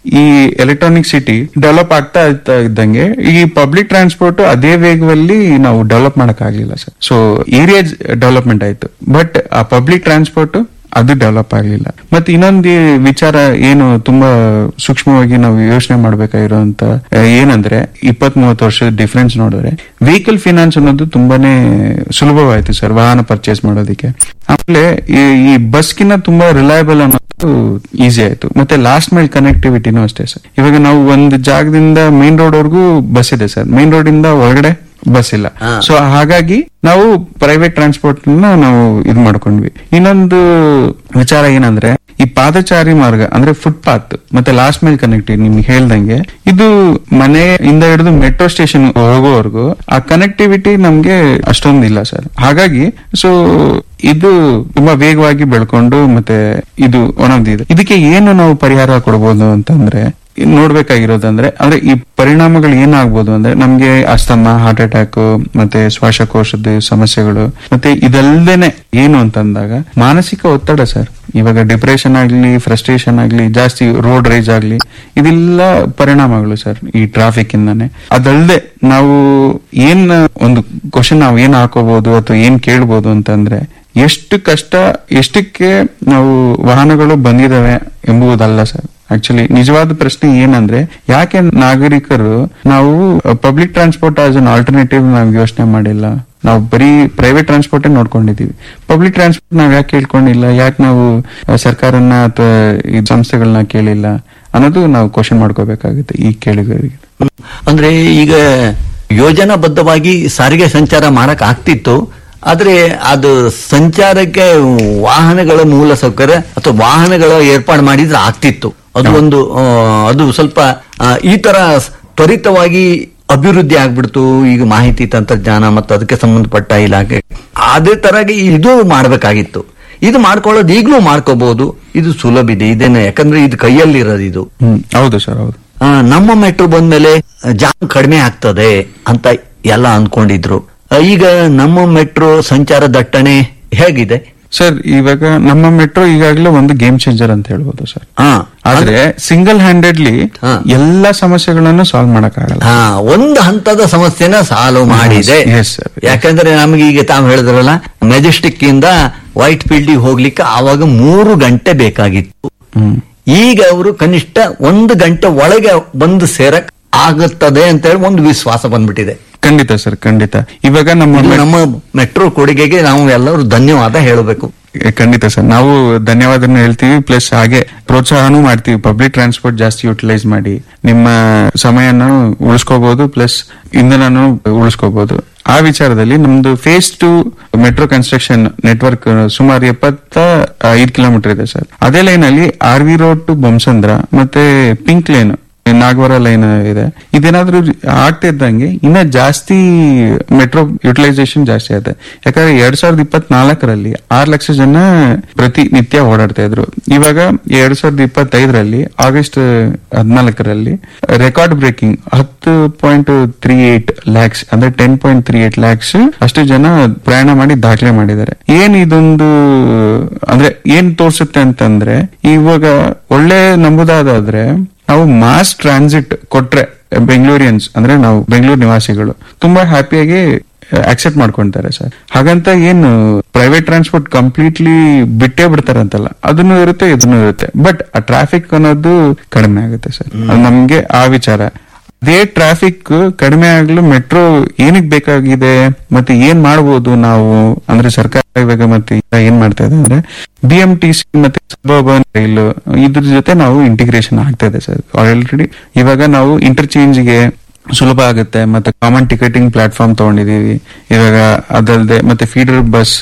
G: ಈ ಎಲೆಕ್ಟ್ರಾನಿಕ್ ಸಿಟಿ ಡೆವಲಪ್ ಆಗ್ತಾ ಇರ್ತಾ ಇದ್ದಂಗೆ ಈ ಪಬ್ಲಿಕ್ ಟ್ರಾನ್ಸ್ಪೋರ್ಟ್ ಅದೇ ವೇಗದಲ್ಲಿ ನಾವು ಡೆವಲಪ್ ಮಾಡಕ್ ಆಗ್ಲಿಲ್ಲ ಸರ್ ಸೊ ಏರಿಯಾ ಡೆವಲಪ್ಮೆಂಟ್ ಆಯ್ತು ಬಟ್ ಆ ಪಬ್ಲಿಕ್ ಟ್ರಾನ್ಸ್ಪೋರ್ಟ್ ಅದು ಡೆವಲಪ್ ಆಗಲಿಲ್ಲ ಮತ್ತೆ ಇನ್ನೊಂದು ವಿಚಾರ ಏನು ತುಂಬಾ ಸೂಕ್ಷ್ಮವಾಗಿ ನಾವು ಯೋಚನೆ ಮಾಡ್ಬೇಕಾಗಿರೋಂತ ಆ, ಏನಂದ್ರೆ ಇಪ್ಪತ್ ಮೂವತ್ತು ವರ್ಷದ ಡಿಫ್ರೆನ್ಸ್ ನೋಡಿದ್ರೆ ವೆಹಿಕಲ್ ಫಿನಾನ್ಸ್ ಅನ್ನೋದು ತುಂಬಾನೇ ಸುಲಭವಾಯ್ತು ಸರ್ ವಾಹನ ಪರ್ಚೇಸ್ ಮಾಡೋದಕ್ಕೆ ಆಮೇಲೆ ಈ- ಈ ಬಸ್ಗಿನ್ನ ತುಂಬಾ ರಿಲಯಬಲ್ ಅನ್ನೋದು ಈಸಿ ಆಯ್ತು ಮತ್ತೆ ಲಾಸ್ಟ್ ಮೈಲ್ ಕನೆಕ್ಟಿವಿಟಿನೂ ಅಷ್ಟೇ ಸರ್ ಇವಾಗ ನಾವು ಒಂದು ಜಾಗದಿಂದ ಮೇನ್ ರೋಡ್ ವರ್ಗೂ ಬಸ್ ಇದೆ ಸರ್ ಮೇನ್ ರೋಡ್ ಇಂದ ಒಳಗಡೆ ಬಸ್ ಇಲ್ಲ
E: ಹಾ.
G: ಸೊ ಹಾಗಾಗಿ ನಾವು ಪ್ರೈವೇಟ್ ಟ್ರಾನ್ಸ್ಪೋರ್ಟ್ ನಾವು ಇದು ಮಾಡ್ಕೊಂಡ್ವಿ ಇನ್ನೊಂದು ವಿಚಾರ ಏನಂದ್ರೆ ಈ ಪಾದಚಾರಿ ಮಾರ್ಗ ಅಂದ್ರೆ ಫುಟ್ಪಾತ್ ಮತ್ತೆ ಲಾಸ್ಟ್ ಮೈಲ್ ಕನೆಕ್ಟಿವ್ ನಿಮ್ಗೆ ಹೇಳ್ದಂಗೆ ಇದು ಮನೆಯಿಂದ ಹಿಡಿದು ಮೆಟ್ರೋ ಸ್ಟೇಷನ್ ಹೋಗೋವರೆಗೂ ಆ ಕನೆಕ್ಟಿವಿಟಿ ನಮ್ಗೆ ಅಷ್ಟೊಂದಿಲ್ಲ ಸರ್ ಹಾಗಾಗಿ ಸೊ ಇದು ತುಂಬಾ ವೇಗವಾಗಿ ಬೆಳ್ಕೊಂಡು ಮತ್ತೆ ಇದು ಒಂದೊಂದಿದೆ ಇದಕ್ಕೆ ಏನು ನಾವು ಪರಿಹಾರ ಕೊಡಬಹುದು ಅಂತಂದ್ರೆ ನೋಡ್ಬೇಕಾಗಿರೋದಂದ್ರೆ ಅಂದ್ರೆ ಈ ಪರಿಣಾಮಗಳು ಏನಾಗ್ಬೋದು ಅಂದ್ರೆ ನಮ್ಗೆ ಅಸ್ತಮ ಹಾರ್ಟ್ ಅಟ್ಯಾಕ್ ಮತ್ತೆ ಶ್ವಾಸಕೋಶದ ಸಮಸ್ಯೆಗಳು ಮತ್ತೆ ಇದಲ್ದೇನೆ ಏನು ಅಂತಂದಾಗ ಮಾನಸಿಕ ಒತ್ತಡ ಸರ್ ಇವಾಗ ಡಿಪ್ರೆಷನ್ ಆಗ್ಲಿ ಫ್ರಸ್ಟ್ರೇಷನ್ ಆಗ್ಲಿ ಜಾಸ್ತಿ ರೋಡ್ ರೈಸ್ ಆಗ್ಲಿ ಇದೆಲ್ಲ ಪರಿಣಾಮಗಳು ಸರ್ ಈ ಟ್ರಾಫಿಕ್ ಇಂದಾನೆ ಅದಲ್ದೆ ನಾವು ಏನ್ ಒಂದು ಕ್ವಶನ್ ನಾವು ಏನ್ ಹಾಕೋಬಹುದು ಅಥವಾ ಏನ್ ಕೇಳ್ಬೋದು ಅಂತಂದ್ರೆ ಎಷ್ಟು ಕಷ್ಟ ಎಷ್ಟಕ್ಕೆ ನಾವು ವಾಹನಗಳು ಬಂದಿದಾವೆ ಎಂಬುದಲ್ಲ ಸರ್ ಆಕ್ಚುಲಿ ನಿಜವಾದ ಪ್ರಶ್ನೆ ಏನಂದ್ರೆ ಯಾಕೆ ನಾಗರಿಕರು ನಾವು public transport as an alternative ನಾವು ಯೋಚನೆ ಮಾಡಿಲ್ಲ ನಾವು ಬರೀ ಪ್ರೈವೇಟ್ ಟ್ರಾನ್ಸ್ಪೋರ್ಟ್ ನೋಡ್ಕೊಂಡಿದೀವಿ ಪಬ್ಲಿಕ್ ಟ್ರಾನ್ಸ್ಪೋರ್ಟ್ ನಾವ್ ಯಾಕೆ ಕೇಳ್ಕೊಂಡಿಲ್ಲ ಯಾಕೆ ನಾವು ಆ, ಸರ್ಕಾರನ ಅಥವಾ ಈ ಸಂಸ್ಥೆಗಳನ್ನ ಕೇಳಿಲ್ಲ ಅನ್ನೋದು ನಾವು ಕ್ವಶನ್ ಮಾಡ್ಕೋಬೇಕಾಗುತ್ತೆ ಈ ಕೇಳಿಗರಿಗೆ
E: ಅಂದ್ರೆ ಈಗ ಯೋಜನಾಬದ್ಧವಾಗಿ ಸಾರಿಗೆ ಸಂಚಾರ ಮಾಡಕ್ ಆಗ್ತಿತ್ತು ಆದ್ರೆ ಅದು ಸಂಚಾರಕ್ಕೆ ವಾಹನಗಳ ಮೂಲ ಸೌಕರ್ಯ ಅಥವಾ ವಾಹನಗಳ ಏರ್ಪಾಡು ಮಾಡಿದ್ರೆ ಆಗ್ತಿತ್ತು ಅದು ಒಂದು ಆ, ಅದು ಸ್ವಲ್ಪ ಆ, ಈ ತರ ತ್ವರಿತವಾಗಿ ಅಭಿವೃದ್ಧಿ ಆಗ್ಬಿಡ್ತು ಈಗ ಮಾಹಿತಿ ತಂತ್ರಜ್ಞಾನ ಮತ್ತು ಅದಕ್ಕೆ ಸಂಬಂಧಪಟ್ಟ ಇಲಾಖೆ ಅದೇ ತರಗೆ ಇದು ಮಾಡಬೇಕಾಗಿತ್ತು ಇದು ಮಾಡ್ಕೊಳ್ಳೋದು ಈಗಲೂ ಮಾಡ್ಕೋಬಹುದು ಇದು ಸುಲಭ ಇದೆ ಇದೇನೆ ಯಾಕಂದ್ರೆ ಇದು ಕೈಯಲ್ಲಿರೋದು ಇದು
G: ಹ್ಮ್ ಹೌದು ಸರ್ ಹೌದು
E: ಆ, ನಮ್ಮ ಮೆಟ್ರೋ ಬಂದ್ಮೇಲೆ ಜಾಮ್ ಕಡಿಮೆ ಆಗ್ತದೆ ಅಂತ ಎಲ್ಲ ಅನ್ಕೊಂಡಿದ್ರು ಆ, ಈಗ ನಮ್ಮ ಮೆಟ್ರೋ ಸಂಚಾರ ದಟ್ಟಣೆ ಹೇಗಿದೆ
G: ಸರ್ ಇವಾಗ ನಮ್ಮ ಮೆಟ್ರೋ ಈಗಾಗಲೇ ಒಂದು ಗೇಮ್ ಚೇಂಜರ್ ಅಂತ ಹೇಳ್ಬೋದು ಸರ್
E: ಹಾ
G: ಆದ್ರೆ ಸಿಂಗಲ್ ಹ್ಯಾಂಡೆಡ್ಲಿ
E: ಹಾ.
G: ಎಲ್ಲಾ ಸಮಸ್ಯೆಗಳನ್ನು ಸಾಲ್ವ್ ಮಾಡಕ್ಕಾಗಲ್ಲ
E: ಹಾ ಒಂದು ಹಂತದ ಸಮಸ್ಯೆನ ಸಾಲ್ವ್ ಮಾಡಿದೆ
G: Yes, sir. Yes.
E: ಯಾಕಂದ್ರೆ ನಮಗೆ ಈಗ ತಾವು ಹೇಳಿದ್ರಲ್ಲ ಮೆಜೆಸ್ಟಿಕ್ ಇಂದ ವೈಟ್ ಫೀಲ್ಡ್ ಹೋಗ್ಲಿಕ್ಕೆ ಆವಾಗ ಮೂರು ಗಂಟೆ ಬೇಕಾಗಿತ್ತು
G: ಹ್ಮ್
E: ಈಗ ಅವರು ಕನಿಷ್ಠ ಒಂದು ಗಂಟೆ ಒಳಗೆ ಬಂದು ಸೇರಕ್ ಆಗುತ್ತದೆ ಅಂತ ಹೇಳಿ ಒಂದು ವಿಶ್ವಾಸ ಬಂದ್ಬಿಟ್ಟಿದೆ
G: ಖಂಡಿತ ಸರ್ ಖಂಡಿತ ಇವಾಗ ನಮ್ಮ
E: ಇದು
G: ಮೆ-
E: ನಮ್ಮ ಮೆಟ್ರೋ ಕೊಡುಗೆಗೆ ನಾವು ಎಲ್ಲರೂ ಧನ್ಯವಾದ ಹೇಳಬೇಕು
G: ಖಂಡಿತ ಸರ್ ನಾವು ಧನ್ಯವಾದನ ಹೇಳ್ತೀವಿ ಪ್ಲಸ್ ಹಾಗೆ ಪ್ರೋತ್ಸಾಹನೂ ಮಾಡ್ತೀವಿ ಪಬ್ಲಿಕ್ ಟ್ರಾನ್ಸ್ಪೋರ್ಟ್ ಜಾಸ್ತಿ ಯುಟಿಲೈಸ್ ಮಾಡಿ ನಿಮ್ಮ ಸಮಯನ ಉಳಿಸ್ಕೋಬಹುದು ಪ್ಲಸ್ ಇಂಧನನು ಉಳಿಸ್ಕೋಬಹುದು ಆ ವಿಚಾರದಲ್ಲಿ ನಮ್ದು phase two metro construction network ಸುಮಾರು ಎಪ್ಪತ್ತ ಐದು ಕಿಲೋಮೀಟರ್ ಇದೆ ಸರ್ ಅದೇ ಲೈನ್ ಅಲ್ಲಿ R V road to Bommasandra ಮತ್ತೆ ಪಿಂಕ್ ಲೈನ್ ನಾಗವರ ಲೈನ್ ಇದೆ ಇದೇನಾದ್ರೂ ಆಗ್ತಾ ಇದ್ದಂಗೆ ಇನ್ನ ಜಾಸ್ತಿ ಮೆಟ್ರೋ ಯುಟಿಲೈಸೇಷನ್ ಜಾಸ್ತಿ ಆಗುತ್ತೆ ಯಾಕಂದ್ರೆ ಎರಡ್ ಸಾವಿರದ ಇಪ್ಪತ್ನಾಲ್ಕರಲ್ಲಿ ಆರ್ ಲಕ್ಷ ಜನ ಪ್ರತಿನಿತ್ಯ ಓಡಾಡ್ತಾ ಇದ್ರು ಇವಾಗ ಎರಡ್ ಸಾವಿರದ ಇಪ್ಪತ್ತೈದರಲ್ಲಿ ಆಗಸ್ಟ್ ಹದಿನಾಲ್ಕರಲ್ಲಿ ರೆಕಾರ್ಡ್ ಬ್ರೇಕಿಂಗ್ ಹತ್ತು ಪಾಯಿಂಟ್ ತ್ರೀ ಏಟ್ ಲ್ಯಾಕ್ಸ್ ಅಂದ್ರೆ ten point three eight lakhs ಅಷ್ಟು ಜನ ಪ್ರಯಾಣ ಮಾಡಿ ದಾಖಲೆ ಮಾಡಿದ್ದಾರೆ ಏನ್ ಇದೊಂದು ಅಂದ್ರೆ ಏನ್ ತೋರ್ಸುತ್ತೆ ಅಂತಂದ್ರೆ ಇವಾಗ ಒಳ್ಳೆ ನಂಬುದಾದ್ರೆ ನಾವು ಮಾಸ್ ಟ್ರಾನ್ಸಿಟ್ ಕೊಟ್ರೆ ಬೆಂಗಳೂರಿಯನ್ಸ್ ಅಂದ್ರೆ ನಾವು ಬೆಂಗಳೂರು ನಿವಾಸಿಗಳು ತುಂಬಾ ಹ್ಯಾಪಿಯಾಗಿ ಅಕ್ಸೆಪ್ಟ್ ಮಾಡ್ಕೊಂತಾರೆ ಸರ್ ಹಾಗಂತ ಏನು ಪ್ರೈವೇಟ್ ಟ್ರಾನ್ಸ್ಪೋರ್ಟ್ ಕಂಪ್ಲೀಟ್ಲಿ ಬಿಟ್ಟೇ ಬಿಡ್ತಾರಂತಲ್ಲ ಅದನ್ನು ಇರುತ್ತೆ ಇದನ್ನು ಇರುತ್ತೆ ಬಟ್ ಆ ಟ್ರಾಫಿಕ್ ಅನ್ನೋದು ಕಡಿಮೆ ಆಗುತ್ತೆ ಸರ್ ಅದು ನಮ್ಗೆ ಆ ವಿಚಾರ ಅದೇ ಟ್ರಾಫಿಕ್ ಕಡಿಮೆ ಆಗ್ಲು ಮೆಟ್ರೋ ಏನಕ್ ಬೇಕಾಗಿದೆ ಮತ್ತೆ ಏನ್ ಮಾಡಬಹುದು ನಾವು ಅಂದ್ರೆ ಸರ್ಕಾರ ಇವಾಗ ಮತ್ತೆ ಈಗ ಏನ್ ಮಾಡ್ತಾ ಇದೆ ಅಂದ್ರೆ ಬಿ ಎಂ ಟಿ ಸಿ ಮತ್ತೆ ಸಬರ್ಬನ್ ರೈಲು ಇದ್ರ ಜೊತೆ ನಾವು ಇಂಟಿಗ್ರೇಷನ್ ಆಗ್ತಾ ಇದೆ ಸರ್ ಆಲ್ರೆಡಿ ಇವಾಗ ನಾವು ಇಂಟರ್ಚೇಂಜ್ಗೆ ಸುಲಭ ಆಗುತ್ತೆ ಮತ್ತೆ ಕಾಮನ್ ಟಿಕೆಟಿಂಗ್ ಪ್ಲಾಟ್ಫಾರ್ಮ್ ತಗೊಂಡಿದೀವಿ ಇವಾಗ ಅದಲ್ಲದೆ ಮತ್ತೆ ಫೀಡರ್ ಬಸ್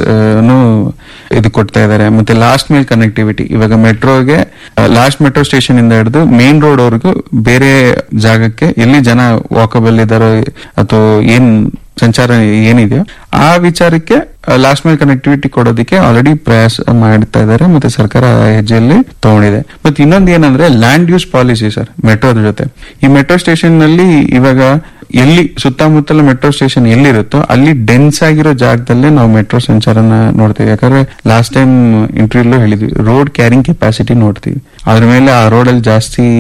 G: ಇದು ಕೊಡ್ತಾ ಇದ್ದಾರೆ ಮತ್ತೆ ಲಾಸ್ಟ್ ಮೈಲ್ ಕನೆಕ್ಟಿವಿಟಿ ಇವಾಗ ಮೆಟ್ರೋಗೆ ಲಾಸ್ಟ್ ಮೆಟ್ರೋ ಸ್ಟೇಷನ್ ಇಂದ ಹಿಡಿದು ಮೇನ್ ರೋಡ್ ವರೆಗೂ ಬೇರೆ ಜಾಗಕ್ಕೆ ಎಲ್ಲಿ ಜನ ವಾಕಬಲ್ ಇದಾರೋ ಅಥವಾ ಏನ್ ಸಂಚಾರ ಏನಿದೆಯೋ ಆ ವಿಚಾರಕ್ಕೆ ಲಾಸ್ಟ್ ಮೈಲ್ ಕನೆಕ್ಟಿವಿಟಿ ಕೊಡೋದಕ್ಕೆ ಆಲ್ರೆಡಿ ಪ್ರಯಾಸ ಮಾಡ್ತಾ ಇದ್ದಾರೆ ಮತ್ತೆ ಸರ್ಕಾರ ಆ ಹೆಜ್ಜೆಯಲ್ಲಿ ತಗೊಂಡಿದೆ ಮತ್ತೆ ಇನ್ನೊಂದು ಏನಂದ್ರೆ ಲ್ಯಾಂಡ್ ಯೂಸ್ ಪಾಲಿಸಿ ಸರ್ ಮೆಟ್ರೋದ ಜೊತೆ ಈ ಮೆಟ್ರೋ ಸ್ಟೇಷನ್ ನಲ್ಲಿ ಇವಾಗ ಎಲ್ಲಿ ಸುತ್ತಮುತ್ತಲ ಮೆಟ್ರೋ ಸ್ಟೇಷನ್ ಎಲ್ಲಿರುತ್ತೋ ಅಲ್ಲಿ ಡೆನ್ಸ್ ಆಗಿರೋ ಜಾಗದಲ್ಲೇ ನಾವು ಮೆಟ್ರೋ ಸಂಚಾರನ ನೋಡ್ತೀವಿ ಯಾಕಂದ್ರೆ ಲಾಸ್ಟ್ ಟೈಮ್ ಇಂಟರ್ವ್ಯೂ ಹೇಳಿದ್ವಿ ರೋಡ್ ಕ್ಯಾರಿಂಗ್ ಕೆಪಾಸಿಟಿ ನೋಡ್ತೀವಿ ಅದ್ರ ಮೇಲೆ ಆ ರೋಡ್ ಅಲ್ಲಿ ಜಾಸ್ತಿ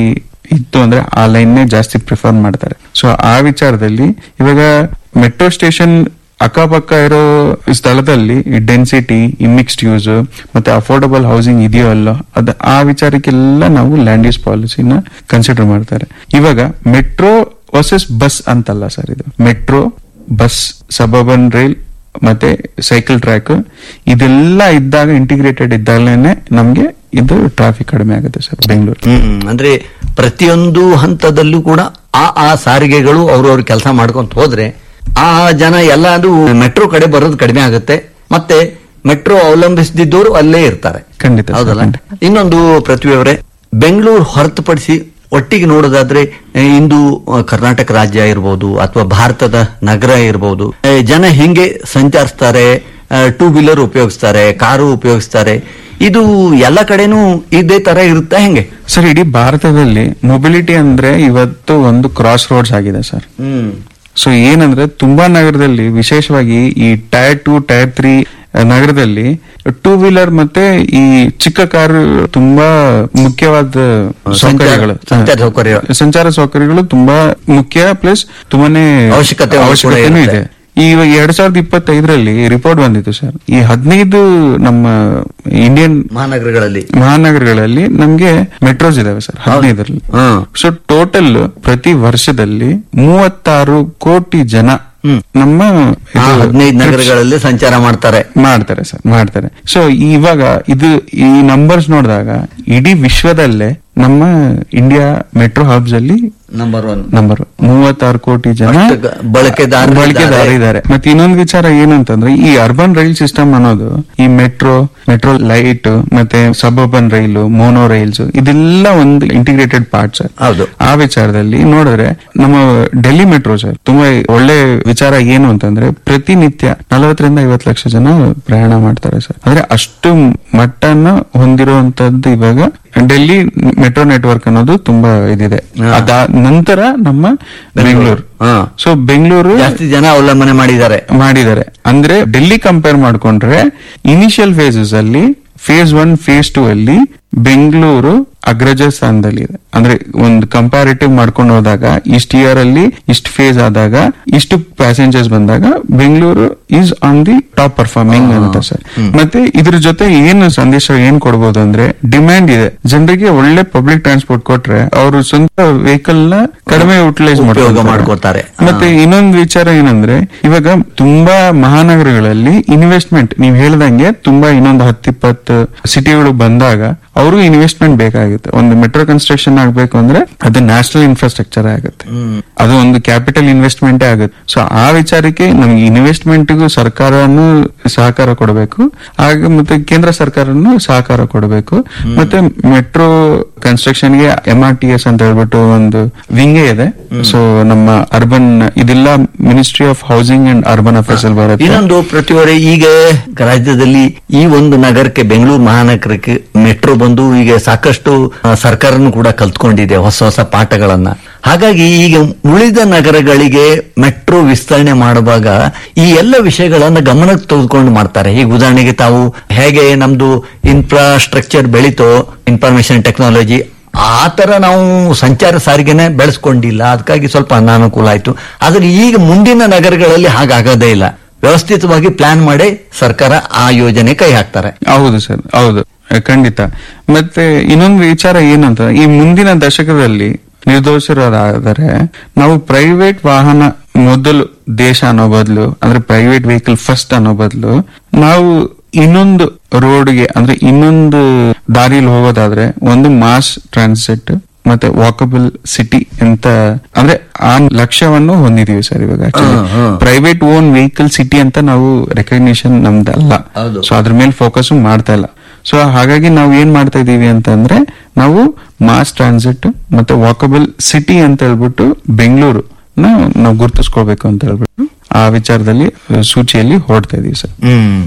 G: ಇತ್ತು ಅಂದ್ರೆ ಆ ಲೈನ್ನೇ ಜಾಸ್ತಿ ಪ್ರಿಫರ್ ಮಾಡ್ತಾರೆ ಸೊ ಆ ವಿಚಾರದಲ್ಲಿ ಇವಾಗ ಮೆಟ್ರೋ ಸ್ಟೇಷನ್ ಅಕ್ಕಪಕ್ಕ ಇರೋ ಸ್ಥಳದಲ್ಲಿ ಈ ಡೆನ್ಸಿಟಿ ಈ ಮಿಕ್ಸ್ಡ್ ಯೂಸ್ ಮತ್ತೆ ಅಫೋರ್ಡಬಲ್ ಹೌಸಿಂಗ್ ಇದೆಯೋ ಅಲ್ಲೋ ಅದ ಆ ವಿಚಾರಕ್ಕೆಲ್ಲ ನಾವು ಲ್ಯಾಂಡ್ ಯೂಸ್ ಪಾಲಿಸಿನ ಕನ್ಸಿಡರ್ ಮಾಡ್ತಾರೆ ಇವಾಗ ಮೆಟ್ರೋ ವರ್ಸಸ್ ಬಸ್ ಅಂತಲ್ಲ ಸರ್ ಇದು ಮೆಟ್ರೋ ಬಸ್ ಸಬರ್ಬನ್ ರೈಲ್ ಮತ್ತೆ ಸೈಕಲ್ ಟ್ರ್ಯಾಕ್ ಇದೆಲ್ಲ ಇದ್ದಾಗ ಇಂಟಿಗ್ರೇಟೆಡ್ ಇದ್ದಾಗಲೇನೆ ನಮ್ಗೆ ಇದು ಟ್ರಾಫಿಕ್ ಕಡಿಮೆ ಆಗುತ್ತೆ ಸರ್ ಬೆಂಗಳೂರು
E: ಹ್ಮ್ ಅಂದ್ರೆ ಪ್ರತಿಯೊಂದು ಹಂತದಲ್ಲೂ ಕೂಡ ಆ ಆ ಸಾರಿಗೆಗಳು ಅವ್ರವ್ರ ಕೆಲಸ ಮಾಡ್ಕೊಂತ ಹೋದ್ರೆ ಆ ಜನ ಎಲ್ಲ ಅದು ಮೆಟ್ರೋ ಕಡೆ ಬರೋದು ಕಡಿಮೆ ಆಗುತ್ತೆ ಮತ್ತೆ ಮೆಟ್ರೋ ಅವಲಂಬಿಸದಿದ್ದವರು ಅಲ್ಲೇ ಇರ್ತಾರೆ
G: ಖಂಡಿತ ಸರ್,
E: ಹೌದಲ್ಲ
G: ಖಂಡಿತ.
E: ಇನ್ನೊಂದು ಪ್ರತಿಭೆಯವರೇ ಬೆಂಗಳೂರು ಹೊರತುಪಡಿಸಿ ಒಟ್ಟಿಗೆ ನೋಡೋದಾದ್ರೆ ಆ, ಇಂದು ಆ, ಕರ್ನಾಟಕ ರಾಜ್ಯ ಇರ್ಬೋದು ಅಥವಾ ಭಾರತದ ನಗರ ಇರ್ಬೋದು ಆ, ಜನ ಹಿಂಗೆ ಸಂಚರಿಸ್ತಾರೆ ಟೂ ವೀಲರ್ ಉಪಯೋಗಿಸ್ತಾರೆ ಕಾರು ಉಪಯೋಗಿಸ್ತಾರೆ ಇದು ಎಲ್ಲ ಕಡೆನೂ ಇದೇ ತರ ಇರುತ್ತಾ ಹೆಂಗೆ
G: ಸರ್ ಇಡೀ ಭಾರತದಲ್ಲಿ ಮೊಬಿಲಿಟಿ ಅಂದ್ರೆ ಇವತ್ತು ಒಂದು ಕ್ರಾಸ್ ರೋಡ್ಸ್ ಆಗಿದೆ ಸರ್
E: ಹ್ಮ್
G: ಸೊ ಏನಂದ್ರೆ ತುಂಬಾ ನಗರದಲ್ಲಿ ವಿಶೇಷವಾಗಿ ಈ ಟೈರ್ ಟು ಟೈರ್ ತ್ರೀ ನಗರದಲ್ಲಿ ಟೂ ವೀಲರ್ ಮತ್ತೆ ಈ ಚಿಕ್ಕ ಕಾರು ತುಂಬಾ ಮುಖ್ಯವಾದ ಸೌಕರ್ಯಗಳು
E: ಸಂಚಾರ ಸೌಕರ್ಯ.
G: ಸಂಚಾರ ಸೌಕರ್ಯಗಳು ತುಂಬಾ ಮುಖ್ಯ ಪ್ಲಸ್ ತುಂಬಾನೇ
E: ಅವಶ್ಯಕತೆ ಕೂಡ
G: ಅವಶ್ಯಕತೆನೂ
E: ಇರುತ್ತೆ.
G: ಇದೆ ಈ ಎರಡ್ ಸಾವಿರದ ಇಪ್ಪತ್ತೈದರಲ್ಲಿ ರಿಪೋರ್ಟ್ ಬಂದಿತ್ತು ಸರ್ ಈ ಹದಿನೈದು ನಮ್ಮ ಇಂಡಿಯನ್
E: ಮಹಾನಗರಗಳಲ್ಲಿ
G: ಮಹಾನಗರಗಳಲ್ಲಿ ನಮ್ಗೆ ಮೆಟ್ರೋಸ್ ಇದಾವೆ ಸರ್ ಹದಿನೈದರಲ್ಲಿ
E: ಹ್ಮ್.
G: ಸೊ ಟೋಟಲ್ ಪ್ರತಿ ವರ್ಷದಲ್ಲಿ ಮೂವತ್ತಾರು ಕೋಟಿ ಜನ ನಮ್ಮ
E: ಆ
G: ಇದು
E: ಹದಿನೈದು ನಗರಗಳಲ್ಲಿ ಸಂಚಾರ ಮಾಡ್ತಾರೆ
G: ಮಾಡ್ತಾರೆ ಸರ್ ಮಾಡ್ತಾರೆ ಸೊ ಇವಾಗ ಇದು ಈ ನಂಬರ್ಸ್ ನೋಡಿದಾಗ ಇಡೀ ವಿಶ್ವದಲ್ಲೇ ನಮ್ಮ ಇಂಡಿಯಾ ಮೆಟ್ರೋ ಹಬ್ಸ್ ಅಲ್ಲಿ
E: ನಂಬರ್ ಒನ್
G: ನಂಬರ್ ಮೂವತ್ತಾರು ಕೋಟಿ ಜನ
E: ಅಷ್ಟು ಗ- ಬಳಕೆದಾರರು
G: ಬಳಕೆದಾರ
E: ಇದ್ದಾರೆ.
G: ಇದ್ದಾರೆ ಮತ್ತೆ ಇನ್ನೊಂದು ವಿಚಾರ ಏನಂತಂದ್ರೆ ಈ ಅರ್ಬನ್ ರೈಲ್ ಸಿಸ್ಟಮ್ ಅನ್ನೋದು ಈ ಮೆಟ್ರೋ ಮೆಟ್ರೋ ಲೈಟ್ ಮತ್ತೆ ಸಬರ್ಬನ್ ರೈಲು ಮೋನೋ ರೈಲ್ಸ್ ಇದೆಲ್ಲ ಒಂದು ಇಂಟಿಗ್ರೇಟೆಡ್ ಪಾರ್ಟ್ ಸರ್
E: ಹೌದು.
G: ಆ ವಿಚಾರದಲ್ಲಿ ನೋಡಿದ್ರೆ ನಮ್ಮ ಡೆಲ್ಲಿ ಮೆಟ್ರೋ ಸರ್ ತುಂಬಾ ಒಳ್ಳೆ ವಿಚಾರ ಏನು ಅಂತಂದ್ರೆ ಪ್ರತಿನಿತ್ಯ ನಲವತ್ತರಿಂದ ಐವತ್ತು ಲಕ್ಷ ಜನ ಪ್ರಯಾಣ ಮಾಡ್ತಾರೆ ಸರ್ ಅಂದ್ರೆ ಅಷ್ಟು ಮಟ್ಟನ ಹೊಂದಿರುವಂತದ್ದು ಇವಾಗ ಡೆಲ್ಲಿ ಮೆಟ್ರೋ ನೆಟ್ವರ್ಕ್ ಅನ್ನೋದು ತುಂಬಾ ಇದಿದೆ
E: ಹಾ.
G: ಅದ ನಂತರ ನಮ್ಮ ಬೆಂಗಳೂರು
E: ಹಾ.
G: ಸೊ ಬೆಂಗಳೂರು
E: ಜಾಸ್ತಿ ಜನ ಅವಲಂಬನೆ ಮಾಡಿದ್ದಾರೆ
G: ಮಾಡಿದ್ದಾರೆ ಅಂದ್ರೆ ಡೆಲ್ಲಿ ಕಂಪೇರ್ ಮಾಡ್ಕೊಂಡ್ರೆ ಇನಿಷಿಯಲ್ ಫೇಸಸ್ ಅಲ್ಲಿ ಫೇಸ್ ಒನ್ ಫೇಸ್ ಟೂ ಅಲ್ಲಿ ಬೆಂಗಳೂರು ಅಗ್ರಜ ಸ್ಥಾನದಲ್ಲಿ ಇದೆ ಅಂದ್ರೆ ಒಂದು ಕಂಪ್ಯಾರಿಟಿವ್ ಮಾಡ್ಕೊಂಡು ಹೋದಾಗ ಇಷ್ಟು ಇಯರ್ ಅಲ್ಲಿ ಇಷ್ಟು ಫೇಸ್ ಆದಾಗ ಇಷ್ಟು ಪ್ಯಾಸೆಂಜರ್ಸ್ ಬಂದಾಗ Bengaluru is on the top performing ಅಂತ ಸರ್ ಮತ್ತೆ ಇದ್ರ ಜೊತೆ ಏನು ಸಂದೇಶ ಏನ್ ಕೊಡ್ಬೋದು ಅಂದ್ರೆ ಡಿಮ್ಯಾಂಡ್ ಇದೆ ಜನರಿಗೆ ಒಳ್ಳೆ ಪಬ್ಲಿಕ್ ಟ್ರಾನ್ಸ್ಪೋರ್ಟ್ ಕೊಟ್ರೆ ಅವರು ಸ್ವಂತ ವೆಹಿಕಲ್ ನ ಕಡಿಮೆ ಯುಟಿಲೈಸ್
E: ಉಪಯೋಗ ಮಾಡ್ಕೊತಾರೆ.
G: ಮತ್ತೆ ಇನ್ನೊಂದು ವಿಚಾರ ಏನಂದ್ರೆ ಇವಾಗ ತುಂಬಾ ಮಹಾನಗರಗಳಲ್ಲಿ ಇನ್ವೆಸ್ಟ್ಮೆಂಟ್ ನೀವ್ ಹೇಳ್ದಂಗೆ ತುಂಬಾ ಇನ್ನೊಂದು ಹತ್ತಿಪ್ಪತ್ತು ಸಿಟಿಗಳು ಬಂದಾಗ ಅವರು ಇನ್ವೆಸ್ಟ್ಮೆಂಟ್ ಬೇಕಾಗುತ್ತೆ ಒಂದು ಮೆಟ್ರೋ ಕನ್ಸ್ಟ್ರಕ್ಷನ್ ಆಗ್ಬೇಕು ಅಂದ್ರೆ ಅದು ನ್ಯಾಷನಲ್ ಇನ್ಫ್ರಾಸ್ಟ್ರಕ್ಚರ್ ಆಗುತ್ತೆ ಅದು ಒಂದು ಕ್ಯಾಪಿಟಲ್ ಇನ್ವೆಸ್ಟ್ಮೆಂಟ್ ಆಗುತ್ತೆ ಸೊ ಆ ವಿಚಾರಕ್ಕೆ ನಮ್ಗೆ ಇನ್ವೆಸ್ಟ್ಮೆಂಟ್ಗೂ ಸರ್ಕಾರನು ಸಹಕಾರ ಕೊಡಬೇಕು ಹಾಗೆ ಮತ್ತೆ ಕೇಂದ್ರ ಸರ್ಕಾರನು ಸಹಕಾರ ಕೊಡಬೇಕು ಮತ್ತೆ ಮೆಟ್ರೋ ಕನ್ಸ್ಟ್ರಕ್ಷನ್ ಗೆ ಎಂ ಆರ್ ಟಿ ಎಸ್ ಅಂತ ಹೇಳ್ಬಿಟ್ಟು ಒಂದು ವಿಂಗೇ ಇದೆ ಸೊ ನಮ್ಮ ಅರ್ಬನ್ ಇದೆಲ್ಲ ministry of housing and urban affairs ಅಲ್ಲಿ ಬರುತ್ತೆ
E: ಇನ್ನೊಂದು ಪ್ರತಿವರೆ ಈಗ ರಾಜ್ಯದಲ್ಲಿ ಈ ಒಂದು ನಗರಕ್ಕೆ ಬೆಂಗಳೂರು ಮಹಾನಗರಕ್ಕೆ ಮೆಟ್ರೋ ಬಂದು ಈಗ ಸಾಕಷ್ಟು ಆ, ಸರ್ಕಾರನು ಕೂಡ ಕಲ್ತ್ಕೊಂಡಿದೆ ಹೊಸ ಹೊಸ ಪಾಠಗಳನ್ನ ಹಾಗಾಗಿ ಈಗ ಉಳಿದ ನಗರಗಳಿಗೆ ಮೆಟ್ರೋ ವಿಸ್ತರಣೆ ಮಾಡುವಾಗ ಈ ಎಲ್ಲ ವಿಷಯಗಳನ್ನ ಗಮನಕ್ಕೆ ತೆಗೆದುಕೊಂಡು ಮಾಡ್ತಾರೆ ಈಗ ಉದಾಹರಣೆಗೆ ತಾವು ಹೇಗೆ ನಮ್ದು ಇನ್ಫ್ರಾಸ್ಟ್ರಕ್ಚರ್ ಬೆಳೀತೋ ಇನ್ಫಾರ್ಮೇಶನ್ ಟೆಕ್ನಾಲಜಿ ಆ ತರ ನಾವು ಸಂಚಾರ ಸಾರಿಗೆನೆ ಬೆಳೆಸ್ಕೊಂಡಿಲ್ಲ ಅದಕ್ಕಾಗಿ ಸ್ವಲ್ಪ ಅನಾನುಕೂಲ ಆಯ್ತು ಆದ್ರೆ ಈಗ ಮುಂದಿನ ನಗರಗಳಲ್ಲಿ ಹಾಗಾಗೋದೇ ಇಲ್ಲ ವ್ಯವಸ್ಥಿತವಾಗಿ ಪ್ಲಾನ್ ಮಾಡಿ ಸರ್ಕಾರ ಆ ಯೋಜನೆ ಕೈ ಹಾಕ್ತಾರೆ
G: ಹೌದು ಸರ್ ಹೌದು ಖಂಡಿತ ಮತ್ತೆ ಇನ್ನೊಂದು ವಿಚಾರ ಏನಂತ ಈ ಮುಂದಿನ ದಶಕದಲ್ಲಿ ನಿರ್ದೋಷರಾದರೆ ನಾವು ಪ್ರೈವೇಟ್ ವಾಹನ ಮೊದಲು ದೇಶ ಅನ್ನೋ ಬದಲು ಅಂದ್ರೆ ಪ್ರೈವೇಟ್ ವೆಹಿಕಲ್ ಫಸ್ಟ್ ಅನ್ನೋ ಬದಲು ನಾವು ಇನ್ನೊಂದು ರೋಡ್ಗೆ ಅಂದ್ರೆ ಇನ್ನೊಂದು ದಾರಿಲಿ ಹೋಗೋದಾದ್ರೆ ಒಂದು ಮಾಸ್ ಟ್ರಾನ್ಸಿಟ್ ಮತ್ತೆ ವಾಕಬಲ್ ಸಿಟಿ ಅಂತ ಅಂದ್ರೆ ಆ ಲಕ್ಷ್ಯವನ್ನು ಹೊಂದಿದೀವಿ ಸರ್ ಇವಾಗ
E: hmm, hmm.
G: Private own vehicle city ಅಂತ ನಾವು ರೆಕಗ್ನಿಷನ್ ನಮ್ದಲ್ಲ
E: ಹೌದು.
G: ಸೊ ಅದ್ರ ಮೇಲೆ ಫೋಕಸ್ ಮಾಡ್ತಾ ಇಲ್ಲ ಸೊ ಹಾಗಾಗಿ ನಾವು ಏನ್ ಮಾಡ್ತಾ ಇದೀವಿ ಅಂತಂದ್ರೆ ನಾವು ಮಾಸ್ ಟ್ರಾನ್ಸಿಟ್ ಮತ್ತೆ ವಾಕಬಲ್ ಸಿಟಿ ಅಂತ ಹೇಳ್ಬಿಟ್ಟು ಬೆಂಗಳೂರು ನಾವು ಗುರುತಿಸ್ಕೊಳ್ಬೇಕು ಅಂತ ಹೇಳ್ಬಿಟ್ಟು ಆ ವಿಚಾರದಲ್ಲಿ ಅಹ್, ಸೂಚಿಯಲ್ಲಿ ಹೊರಡ್ತಾ ಇದೀವಿ ಸರ್
E: ಹ್ಮ್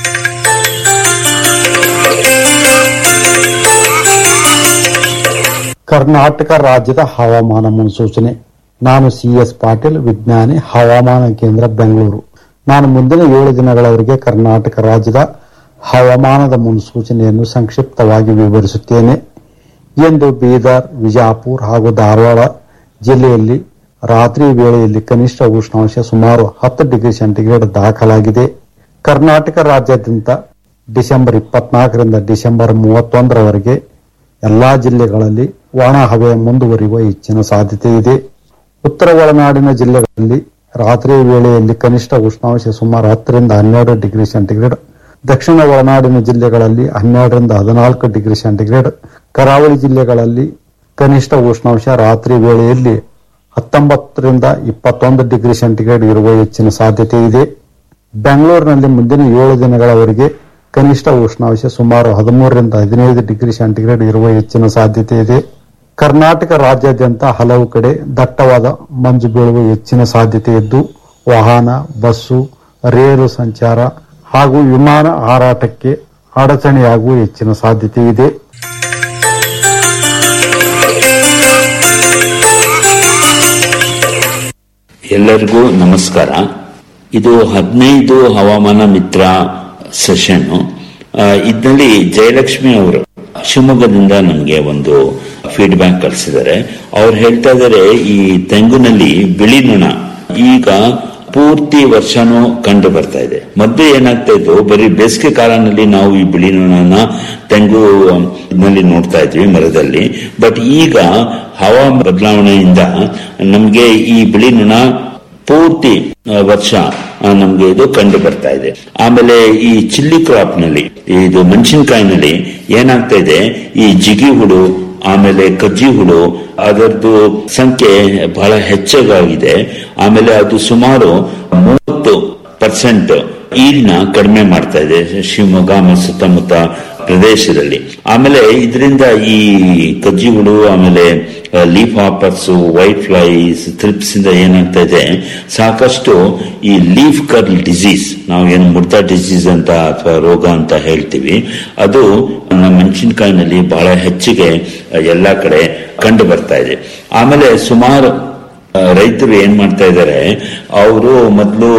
H: ಕರ್ನಾಟಕ ರಾಜ್ಯದ ಹವಾಮಾನ ಮುನ್ಸೂಚನೆ ನಾನು ಸಿ ಎಸ್ ಪಾಟೀಲ್ ವಿಜ್ಞಾನಿ ಹವಾಮಾನ ಕೇಂದ್ರ ಬೆಂಗಳೂರು ನಾನು ಮುಂದಿನ ಏಳು ದಿನಗಳವರೆಗೆ ಕರ್ನಾಟಕ ರಾಜ್ಯದ ಹವಾಮಾನದ ಮುನ್ಸೂಚನೆಯನ್ನು ಸಂಕ್ಷಿಪ್ತವಾಗಿ ವಿವರಿಸುತ್ತೇನೆ ಎಂದು ಬೀದರ್ ವಿಜಾಪುರ ಹಾಗೂ ಧಾರವಾಡ ಜಿಲ್ಲೆಯಲ್ಲಿ ರಾತ್ರಿ ವೇಳೆಯಲ್ಲಿ ಕನಿಷ್ಠ ಉಷ್ಣಾಂಶ ಸುಮಾರು ಹತ್ತು ಡಿಗ್ರಿ ಸೆಂಟಿಗ್ರೇಡ್ ದಾಖಲಾಗಿದೆ ಕರ್ನಾಟಕ ರಾಜ್ಯಾದ್ಯಂತ ಡಿಸೆಂಬರ್ ಇಪ್ಪತ್ನಾಲ್ಕರಿಂದ ಡಿಸೆಂಬರ್ ಮೂವತ್ತೊಂದರವರೆಗೆ ಎಲ್ಲಾ ಜಿಲ್ಲೆಗಳಲ್ಲಿ ಒಣ ಹವೆ ಮುಂದುವರಿಯುವ ಹೆಚ್ಚಿನ ಸಾಧ್ಯತೆ ಇದೆ ಉತ್ತರ ಒಳನಾಡಿನ ಜಿಲ್ಲೆಗಳಲ್ಲಿ ರಾತ್ರಿ ವೇಳೆಯಲ್ಲಿ ಕನಿಷ್ಠ ಉಷ್ಣಾಂಶ ಸುಮಾರು ಹತ್ತರಿಂದ ಹನ್ನೆರಡು ಡಿಗ್ರಿ ಸೆಂಟಿಗ್ರೇಡ್ ದಕ್ಷಿಣ ಒಳನಾಡಿನ ಜಿಲ್ಲೆಗಳಲ್ಲಿ ಹನ್ನೆರಡರಿಂದ ಹದಿನಾಲ್ಕು ಡಿಗ್ರಿ ಸೆಂಟಿಗ್ರೇಡ್ ಕರಾವಳಿ ಜಿಲ್ಲೆಗಳಲ್ಲಿ ಕನಿಷ್ಠ ಉಷ್ಣಾಂಶ ರಾತ್ರಿ ವೇಳೆಯಲ್ಲಿ ಹತ್ತೊಂಬತ್ತರಿಂದ ಇಪ್ಪತ್ತೊಂದು ಡಿಗ್ರಿ ಸೆಂಟಿಗ್ರೇಡ್ ಇರುವ ಹೆಚ್ಚಿನ ಸಾಧ್ಯತೆ ಇದೆ ಬೆಂಗಳೂರಿನಲ್ಲಿ ಮುಂದಿನ ಏಳು ದಿನಗಳವರೆಗೆ ಕನಿಷ್ಠ ಉಷ್ಣಾಂಶ ಸುಮಾರು ಹದಿಮೂರರಿಂದ ಹದಿನೈದು ಡಿಗ್ರಿ ಸೆಂಟಿಗ್ರೇಡ್ ಇರುವ ಹೆಚ್ಚಿನ ಸಾಧ್ಯತೆ ಇದೆ ಕರ್ನಾಟಕ ರಾಜ್ಯಾದ್ಯಂತ ಹಲವು ಕಡೆ ದಟ್ಟವಾದ ಮಂಜು ಬೀಳುವ ಹೆಚ್ಚಿನ ಸಾಧ್ಯತೆ ಇದ್ದು ವಾಹನ ಬಸ್ಸು ರೈಲು ಸಂಚಾರ ಹಾಗೂ ವಿಮಾನ ಹಾರಾಟಕ್ಕೆ ಅಡಚಣೆಯಾಗುವ ಹೆಚ್ಚಿನ ಸಾಧ್ಯತೆ ಇದೆ
I: ಎಲ್ಲರಿಗೂ ನಮಸ್ಕಾರ ಇದು ಹದಿನೈದು ಹವಾಮಾನ ಮಿತ್ರ ಸೆಷನ್ ಇದರಲ್ಲಿ ಜಯಲಕ್ಷ್ಮಿ ಅವರು ಶಿವಮೊಗ್ಗದಿಂದ ನಮಗೆ ಒಂದು ಫೀಡ್ಬ್ಯಾಕ್ ಕಳಿಸಿದ್ದಾರೆ ಅವ್ರು ಹೇಳ್ತಾ ಇದ್ದಾರೆ ಈ ತೆಂಗುನಲ್ಲಿ ಬಿಳಿ ನೊಣ ಈಗ ಪೂರ್ತಿ ವರ್ಷನೂ ಕಂಡು ಬರ್ತಾ ಇದೆ ಮೊದಲು ಏನಾಗ್ತಾ ಇತ್ತು ಬರೀ ಬೇಸಿಗೆ ಕಾಲದಲ್ಲಿ ನಾವು ಈ ಬಿಳಿ ನೊಣನ ತೆಂಗು ನಲ್ಲಿ ನೋಡ್ತಾ ಇದ್ವಿ ಮರದಲ್ಲಿ ಬಟ್ ಈಗ ಹವಾ ಬದಲಾವಣೆಯಿಂದ ನಮಗೆ ಈ ಬಿಳಿ ನೊಣ ಪೂರ್ತಿ ಆ, ವರ್ಷ ಆ, ನಮ್ಗೆ ಇದು ಕಂಡು ಬರ್ತಾ ಇದೆ ಆಮೇಲೆ ಈ ಚಿಲ್ಲಿ ಕ್ರಾಪ್ ನಲ್ಲಿ ಇದು ಮೆಣಸಿನಕಾಯಿನಲ್ಲಿ ಏನಾಗ್ತಾ ಇದೆ ಈ ಜಿಗಿ ಹುಳು ಆಮೇಲೆ ಕಜ್ಜಿ ಹುಳು ಅದರದ್ದು ಸಂಖ್ಯೆ ಬಹಳ ಹೆಚ್ಚಾಗಿದೆ ಆಮೇಲೆ ಅದು ಸುಮಾರು ಮೂವತ್ತು ಪರ್ಸೆಂಟ್ ಈಲ್ನ ಕಡಿಮೆ ಮಾಡ್ತಾ ಇದೆ ಶಿವಮೊಗ್ಗ ಮತ್ತು ಸುತ್ತಮುತ್ತ ಪ್ರದೇಶದಲ್ಲಿ ಆಮೇಲೆ ಇದರಿಂದ ಈ ಕಜ್ಜಿ ಹುಳು ಆಮೇಲೆ leafhoppers whiteflies thrips ಇಂದ ಏನಾಗ್ತಾ ಇದೆ ಸಾಕಷ್ಟು ಈ ಲೀಫ್ ಕರ್ಲ್ ಡಿಸೀಸ್ ನಾವು ಏನು ಮುಡ್ತಾ ಡಿಸೀಸ್ ಅಂತ ಅಥವಾ ರೋಗ ಅಂತ ಹೇಳ್ತೀವಿ ಅದು ನಮ್ಮ ಮೆಣಸಿನಕಾಯಿನಲ್ಲಿ ಬಹಳ ಹೆಚ್ಚಿಗೆ ಎಲ್ಲ ಕಡೆ ಕಂಡು ಬರ್ತಾ ಇದೆ ಆಮೇಲೆ ಸುಮಾರು ಆ, ರೈತರು ಏನ್ ಮಾಡ್ತಾ ಇದ್ದಾರೆ ಅವರು ಮೊದಲು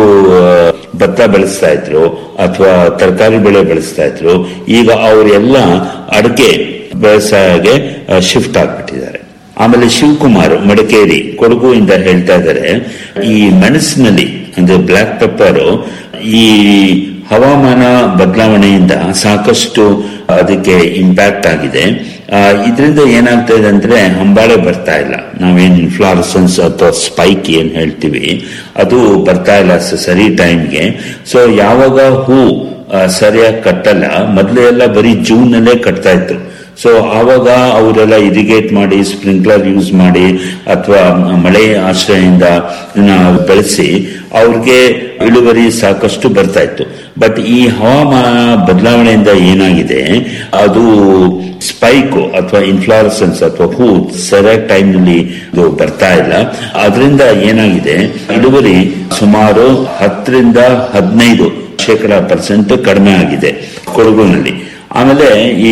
I: ಭತ್ತ ಬೆಳೆಸ್ತಾ ಇದ್ರು ಅಥವಾ ತರಕಾರಿ ಬೆಳೆ ಬೆಳೆಸ್ತಾ ಇದ್ರು ಈಗ ಅವರೆಲ್ಲ ಅಡಿಕೆ ವ್ಯವಸಾಯಗೆ ಶಿಫ್ಟ್ ಆಗ್ಬಿಟ್ಟಿದ್ದಾರೆ ಆಮೇಲೆ ಶಿವಕುಮಾರ್ ಮಡಿಕೇರಿ ಕೊಡಗು ಇಂದ ಹೇಳ್ತಾ ಇದ್ದಾರೆ ಈ ಮೆಣಸಿನಲ್ಲಿ ಅಂದ್ರೆ ಬ್ಲಾಕ್ ಪೆಪ್ಪರ್ ಈ ಹವಾಮಾನ ಬದಲಾವಣೆಯಿಂದ ಸಾಕಷ್ಟು ಅದಕ್ಕೆ ಇಂಪ್ಯಾಕ್ಟ್ ಆಗಿದೆ ಇದರಿಂದ ಏನಾಗ್ತಾ ಇದೆ ಅಂದ್ರೆ ಹಂಬಾಳೆ ಬರ್ತಾ ಇಲ್ಲ ನಾವೇನ್ ಇನ್ಫ್ಲಾರಸನ್ಸ್ ಅಥವಾ ಸ್ಪೈಕ್ ಏನ್ ಹೇಳ್ತೀವಿ ಅದು ಬರ್ತಾ ಇಲ್ಲ ಸ- ಸರಿ ಟೈಮ್ಗೆ ಸೊ ಯಾವಾಗ ಹೂ ಆ, ಸರಿಯಾಗಿ ಕಟ್ಟಲ್ಲ ಮೊದಲು ಎಲ್ಲ ಬರೀ ಜೂನ್ ನಲ್ಲೇ ಕಟ್ತಾ ಇತ್ತು ಸೊ ಆವಾಗ ಅವರೆಲ್ಲ ಇರಿಗೇಟ್ ಮಾಡಿ ಸ್ಪ್ರಿಂಕ್ಲರ್ ಯೂಸ್ ಮಾಡಿ ಅಥವಾ ಮಳೆ ಆಶ್ರಯದಿಂದ ನಾವು ಬೆಳೆಸಿ ಅವ್ರಿಗೆ ಇಳುವರಿ ಸಾಕಷ್ಟು ಬರ್ತಾ ಇತ್ತು ಬಟ್ ಈ ಹವಾಮಾನ ಬದಲಾವಣೆಯಿಂದ ಏನಾಗಿದೆ ಅದು ಸ್ಪೈಕ್ ಅಥವಾ ಇನ್ಫ್ಲಾರಸನ್ಸ್ ಅಥವಾ ಹೂ ಸರಿಯಾದ ಟೈಮ್ನಲ್ಲಿ ಇದು ಬರ್ತಾ ಇಲ್ಲ ಅದರಿಂದ ಏನಾಗಿದೆ ಇಳುವರಿ ಸುಮಾರು ಹತ್ತರಿಂದ ಹದಿನೈದು ಶೇಕಡ ಪರ್ಸೆಂಟ್ ಕಡಿಮೆ ಆಗಿದೆ ಕೊಡಗುನಲ್ಲಿ ಆಮೇಲೆ ಈ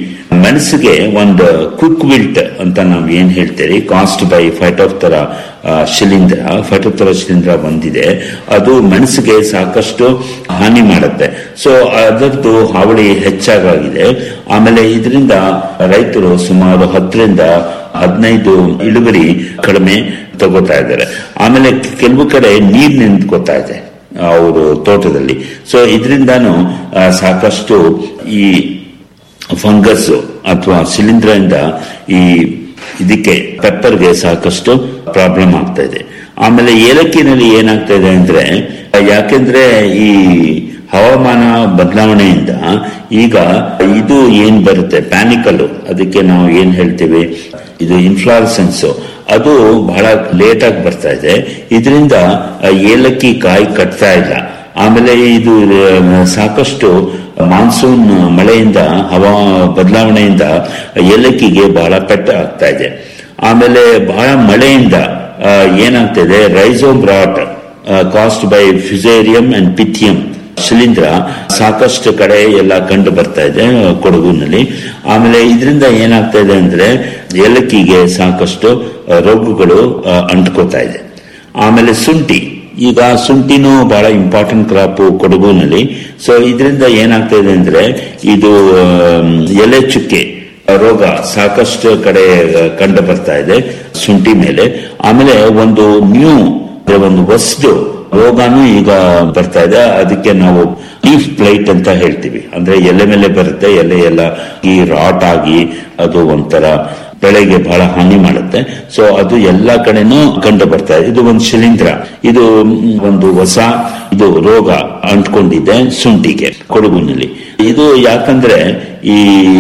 I: ಮೆಣಸಿಗೆ ಒಂದು ಕ್ವಿಕ್ ವಿಲ್ಟ್ ಅಂತ ನಾವು ಏನ್ ಹೇಳ್ತೀರಿ ಕಾಸ್ಟ್ ಬೈ ಫೈಟೋಫ್ತರ ಶಿಲೀಂಧ್ರ ಫೈಟೋಫ್ತರ ಶಿಲೀಂಧ್ರ ಬಂದಿದೆ ಅದು ಮೆಣಸಿಗೆ ಸಾಕಷ್ಟು ಹಾನಿ ಮಾಡುತ್ತೆ ಸೊ ಅದರದ್ದು ಹಾವಳಿ ಹೆಚ್ಚಾಗಿದೆ ಆಮೇಲೆ ಇದರಿಂದ ರೈತರು ಸುಮಾರು ಹತ್ತರಿಂದ ಹದಿನೈದು ಇಳುವರಿ ಕಡಿಮೆ ತಗೋತಾ ಇದ್ದಾರೆ ಆಮೇಲೆ ಕೆಲವು ಕಡೆ ನೀರ್ ನಿಂತ್ಕೋತಾ ಇದೆ ಅವರು ತೋಟದಲ್ಲಿ ಸೊ ಇದರಿಂದಾನು ಸಾಕಷ್ಟು ಈ ಫಂಗಸ್ ಅಥವಾ ಶಿಲೀಂಧ್ರದಿಂದ ಈ ಇದಕ್ಕೆ ಪೆಪ್ಪರ್ಗೆ ಸಾಕಷ್ಟು ಪ್ರಾಬ್ಲಮ್ ಆಗ್ತಾ ಇದೆ ಆಮೇಲೆ ಏಲಕ್ಕಿನಲ್ಲಿ ಏನಾಗ್ತಾ ಇದೆ ಅಂದ್ರೆ ಯಾಕೆಂದ್ರೆ ಈ ಹವಾಮಾನ ಬದಲಾವಣೆಯಿಂದ ಈಗ ಇದು ಏನ್ ಬರುತ್ತೆ ಪ್ಯಾನಿಕಲ್ ಅದಕ್ಕೆ ನಾವು ಏನ್ ಹೇಳ್ತೀವಿ ಇದು ಇನ್ಫ್ಲಾರಸೆನ್ಸ್ ಅದು ಬಹಳ ಲೇಟ್ ಆಗಿ ಬರ್ತಾ ಇದೆ ಇದರಿಂದ ಏಲಕ್ಕಿ ಕಾಯಿ ಕಟ್ತಾ ಇಲ್ಲ ಆಮೇಲೆ ಇದು ಆ, ಸಾಕಷ್ಟು ಮಾನ್ಸೂನ್ ಮಳೆಯಿಂದ ಹವಾ ಬದಲಾವಣೆಯಿಂದ ಏಲಕ್ಕಿಗೆ ಬಹಳ ಪೆಟ್ಟ ಆಗ್ತಾ ಇದೆ ಆಮೇಲೆ ಬಹಳ ಮಳೆಯಿಂದ ಆ, ಏನಾಗ್ತಿದೆ rhizome rot caused by fusarium and pythium ಶಿಲೀಂಧ್ರ ಸಾಕಷ್ಟು ಕಡೆ ಎಲ್ಲ ಕಂಡು ಬರ್ತಾ ಇದೆ ಆ, ಕೊಡಗುನಲ್ಲಿ ಆಮೇಲೆ ಇದರಿಂದ ಏನಾಗ್ತಾ ಇದೆ ಅಂದ್ರೆ ಏಲಕ್ಕಿಗೆ ಸಾಕಷ್ಟು ಆ, ರೋಗಗಳು ಆ, ಅಂಟ್ಕೋತಾ ಇದೆ ಆಮೇಲೆ ಶುಂಠಿ ಈಗ ಶುಂಠಿನೂ ಬಹಳ ಇಂಪಾರ್ಟೆಂಟ್ ಕ್ರಾಪ್ ಕೊಡಗುನಲ್ಲಿ ಸೊ ಇದರಿಂದ ಏನಾಗ್ತಾ ಇದೆ ಅಂದ್ರೆ ಇದು ಆಮ್, ಎಲೆ ಚುಕ್ಕೆ ರೋಗ ಸಾಕಷ್ಟು ಕಡೆ ಕಂಡು ಬರ್ತಾ ಇದೆ ಶುಂಠಿ ಮೇಲೆ ಆಮೇಲೆ ಒಂದು ನ್ಯೂ ಒಂದು ಹೊಸದು ರೋಗಾನು ಈಗ ಬರ್ತಾ ಇದೆ ಅದಕ್ಕೆ ನಾವು ಲೀಫ್ ಪ್ಲೈಟ್ ಅಂತ ಹೇಳ್ತೀವಿ ಅಂದ್ರೆ ಎಲೆ ಮೇಲೆ ಬರುತ್ತೆ ಎಲೆ ಎಲ್ಲ ಈ ರಾಟ್ ಆಗಿ ಅದು ಒಂಥರ ಬೆಳೆಗೆ ಬಹಳ ಹಾನಿ ಮಾಡುತ್ತೆ ಸೊ ಅದು ಎಲ್ಲಾ ಕಡೆನೂ ಕಂಡು ಬರ್ತಾ ಇದೆ ಇದು ಒಂದು ಶಿಲೀಂಧ್ರ ಇದು ಒಂದು ಹೊಸ ಇದು ರೋಗ ಅಂಟ್ಕೊಂಡಿದೆ ಶುಂಠಿಗೆ ಕೊಡಗುನಲ್ಲಿ ಇದು ಯಾಕಂದ್ರೆ ಈ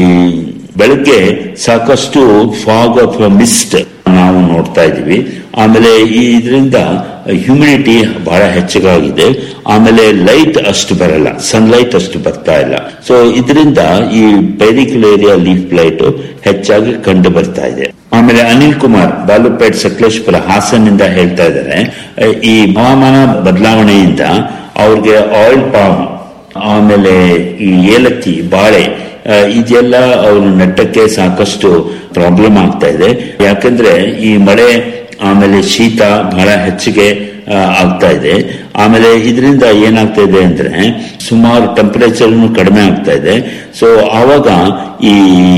I: ಬೆಳಗ್ಗೆ ಸಾಕಷ್ಟು ಫಾಗ್ ಅಥವಾ ಮಿಸ್ಟ್ ನಾವು ನೋಡ್ತಾ ಇದೀವಿ ಆಮೇಲೆ ಈ ಇದರಿಂದ ಹ್ಯೂಮಿಡಿಟಿ ಬಹಳ ಹೆಚ್ಚಾಗಿದೆ ಆಮೇಲೆ ಲೈಟ್ ಅಷ್ಟು ಬರಲ್ಲ ಸನ್ಲೈಟ್ ಅಷ್ಟು ಬರ್ತಾ ಇಲ್ಲ ಸೊ ಇದರಿಂದ ಈ ಪೈರಿಕಲ್ ಏರಿಯಾ ಲೀಫ್ ಲೈಟ್ ಹೆಚ್ಚಾಗಿ ಕಂಡು ಬರ್ತಾ ಇದೆ ಆಮೇಲೆ ಅನಿಲ್ ಕುಮಾರ್ ಬಾಲುಪೇಟ್ ಸಕಲೇಶ್ಪುರ ಹಾಸನ್ನಿಂದ ಹೇಳ್ತಾ ಇದ್ದಾರೆ ಈ ಹವಾಮಾನ ಬದಲಾವಣೆಯಿಂದ ಅವ್ರಿಗೆ ಆಯಿಲ್ ಪಾಮ್ ಆಮೇಲೆ ಈ ಏಲಕ್ಕಿ ಬಾಳೆ ಆ, ಇದೆಲ್ಲ ಅವರು ನೆಟ್ಟಕ್ಕೆ ಸಾಕಷ್ಟು ಪ್ರಾಬ್ಲಮ್ ಆಗ್ತಾ ಇದೆ ಯಾಕಂದ್ರೆ ಈ ಮಳೆ ಆಮೇಲೆ ಶೀತ ಬಹಳ ಹೆಚ್ಚಿಗೆ ಆ, ಆಗ್ತಾ ಇದೆ ಆಮೇಲೆ ಇದರಿಂದ ಏನಾಗ್ತಾ ಇದೆ ಅಂದ್ರೆ ಸುಮಾರು ಟೆಂಪರೇಚರ್ ಕಡಿಮೆ ಆಗ್ತಾ ಇದೆ ಸೊ ಆವಾಗ ಈ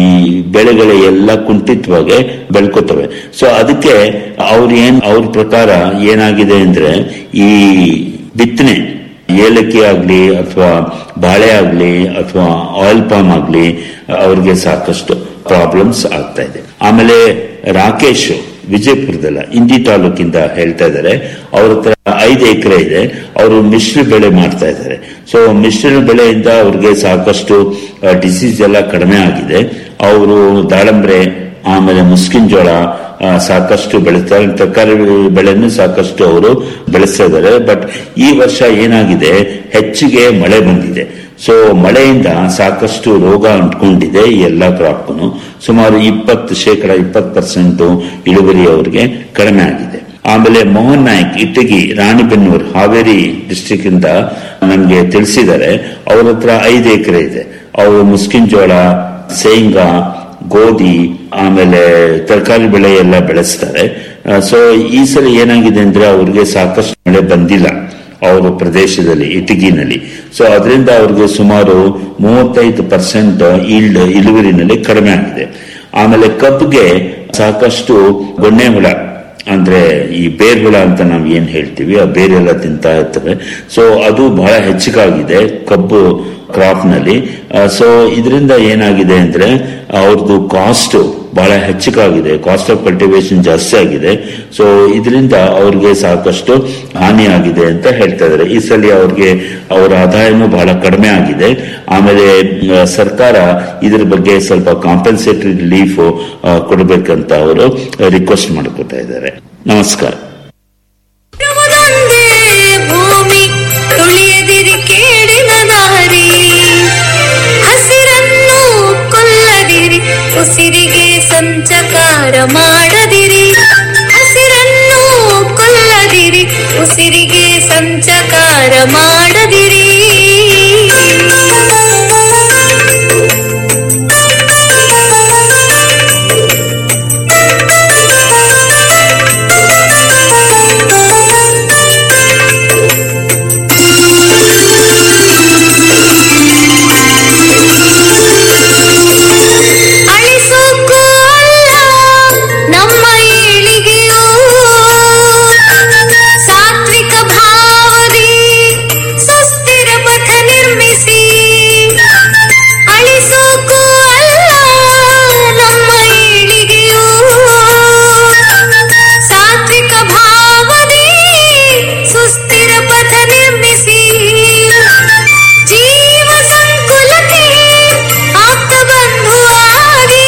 I: ಬೆಳೆಗಳು ಎಲ್ಲ ಕುಂಠಿತವಾಗಿ ಬೆಳ್ಕೋತವೆ ಸೊ ಅದಕ್ಕೆ ಅವ್ರ ಏನ್ ಅವ್ರ ಪ್ರಕಾರ ಏನಾಗಿದೆ ಅಂದ್ರೆ ಈ ಬಿತ್ತನೆ ಏಲಕ್ಕಿ ಆಗ್ಲಿ ಅಥವಾ ಬಾಳೆ ಆಗ್ಲಿ ಅಥವಾ ಆಯಿಲ್ ಪಾಮ್ ಆಗ್ಲಿ ಅವ್ರಿಗೆ ಸಾಕಷ್ಟು ಪ್ರಾಬ್ಲಮ್ಸ್ ಆಗ್ತಾ ಇದೆ ಆಮೇಲೆ ರಾಕೇಶ್ ವಿಜಯಪುರದಲ್ಲ ಇಂಡಿ ತಾಲೂಕಿಂದ ಹೇಳ್ತಾ ಇದ್ದಾರೆ ಅವ್ರ ಹತ್ರ ಐದು ಎಕರೆ ಇದೆ ಅವರು ಮಿಶ್ರ ಬೆಳೆ ಮಾಡ್ತಾ ಇದ್ದಾರೆ ಸೊ ಮಿಶ್ರ ಬೆಳೆಯಿಂದ ಅವ್ರಿಗೆ ಸಾಕಷ್ಟು ಡಿಸೀಸ್ ಎಲ್ಲ ಕಡಿಮೆ ಆಗಿದೆ ಅವರು ದಾಳಂಬ್ರೆ ಆಮೇಲೆ ಮುಸ್ಕಿನ್ ಜೋಳ ಆ, ಸಾಕಷ್ಟು ಬೆಳೆಸ್ತಾರೆ ತರಕಾರಿ ಬೆಳೆಯನ್ನು ಸಾಕಷ್ಟು ಅವರು ಬೆಳೆಸ್ತಾ ಇದ್ದಾರೆ ಬಟ್ ಈ ವರ್ಷ ಏನಾಗಿದೆ ಹೆಚ್ಚಿಗೆ ಮಳೆ ಬಂದಿದೆ ಸೊ ಮಳೆಯಿಂದ ಸಾಕಷ್ಟು ರೋಗ ಅಂಟ್ಕೊಂಡಿದೆ ಈ ಎಲ್ಲ ಕ್ರಾಪ್ಗೂ ಸುಮಾರು ಇಪ್ಪತ್ತು ಶೇಕಡ ಇಪ್ಪತ್ತು ಪರ್ಸೆಂಟ್ ಇಳುವರಿ ಅವರಿಗೆ ಕಡಿಮೆ ಆಗಿದೆ ಆಮೇಲೆ ಮೋಹನ್ ನಾಯಕ್ ಇಟ್ಟಗಿ ರಾಣಿಬೆನ್ನೂರು ಹಾವೇರಿ ಡಿಸ್ಟಿಕ್ ಇಂದ ನಮ್ಗೆ ತಿಳಿಸಿದ್ದಾರೆ ಅವ್ರ ಹತ್ರ ಐದು ಎಕರೆ ಇದೆ ಅವರು ಮುಸ್ಕಿನ್ ಜೋಳ ಶೇಂಗಾ ಗೋಧಿ ಆಮೇಲೆ ತರಕಾರಿ ಬೆಳೆ ಎಲ್ಲ ಬೆಳೆಸ್ತಾರೆ ಸೊ ಈ ಸಲ ಏನಾಗಿದೆ ಅಂದ್ರೆ ಅವ್ರಿಗೆ ಸಾಕಷ್ಟು ಮಳೆ ಬಂದಿಲ್ಲ ಅವರ ಪ್ರದೇಶದಲ್ಲಿ ಇಟಗಿನಲ್ಲಿ ಸೊ ಅದರಿಂದ ಅವ್ರಿಗೆ ಸುಮಾರು ಮೂವತ್ತೈದು ಪರ್ಸೆಂಟ್ ಈಲ್ಡ್ ಇಳುವರಿನಲ್ಲಿ ಕಡಿಮೆ ಆಗಿದೆ ಆಮೇಲೆ ಕಬ್ಬಿಗೆ ಸಾಕಷ್ಟು ಗೊಣ್ಣೆ ಹುಳ ಅಂದ್ರೆ ಈ ಬೇರ್ ಹುಳ ಅಂತ ನಾವು ಏನ್ ಹೇಳ್ತೀವಿ ಆ ಬೇರೆಲ್ಲ ತಿಂತಾ ಇರ್ತವೆ ಸೊ ಅದು ಬಹಳ ಹೆಚ್ಚಿಗಾಗಿದೆ ಕಬ್ಬು ಕ್ರಾಪ್ ನಲ್ಲಿ ಸೊ ಇದರಿಂದ ಏನಾಗಿದೆ ಅಂದ್ರೆ ಅವ್ರದ್ದು ಕಾಸ್ಟ್ ಬಹಳ ಹೆಚ್ಚಿಗಾಗಿದೆ ಕಾಸ್ಟ್ ಆಫ್ ಕಲ್ಟಿವೇಶನ್ ಜಾಸ್ತಿ ಆಗಿದೆ ಸೊ ಇದರಿಂದ ಅವ್ರಿಗೆ ಸಾಕಷ್ಟು ಹಾನಿ ಆಗಿದೆ ಅಂತ ಹೇಳ್ತಾ ಇದ್ದಾರೆ ಈ ಸಲ ಅವ್ರಿಗೆ ಅವರ ಆದಾಯನೂ ಬಹಳ ಕಡಿಮೆ ಆಗಿದೆ ಆಮೇಲೆ ಆ, ಸರ್ಕಾರ ಇದ್ರ ಬಗ್ಗೆ ಸ್ವಲ್ಪ ಕಾಂಪನ್ಸೇಟರಿ ರಿಲೀಫ್ ಕೊಡಬೇಕಂತ ಅವರು ರಿಕ್ವೆಸ್ಟ್ ಮಾಡ್ಕೋತಾ ಇದ್ದಾರೆ ನಮಸ್ಕಾರ
D: ಇರುವುದೊಂದೇ ಭೂಮಿ ತುಳಿಯದಿರಿ ಕೇಡಿನ ದಾರಿ ಹಸಿರನ್ನು ಕೊಲ್ಲದಿರಿ ಉಸಿರಿಗೆ ಸಂಚಕಾರ ಮಾಡದಿರಿ ಹಸಿರನ್ನು ಕೊಲ್ಲದಿರಿ ಉಸಿರಿಗೆ ಸಂಚಕಾರ ಮಾಡದಿರಿ ಅಳಿಸೋಕ್ಕೂ ಅಲ್ಲ ನಮ್ಮ ಏಳಿಗೆಯು ಸಾತ್ವಿಕ ಭಾವದಿ ಸುಸ್ಥಿರ ಪಥ ನಿರ್ಮಿಸಿ ಅಳಿಸೋಕ್ಕೂ ಅಲ್ಲ ನಮ್ಮ ಏಳಿಗೆಯು ಸಾತ್ವಿಕ ಭಾವದಿ ಸುಸ್ಥಿರ ಪಥ ನಿರ್ಮಿಸಿ ಜೀವ ಸಂಕುಲಕ್ಕೆ ಆಪ್ತ ಬಂಧುವಾಗಿ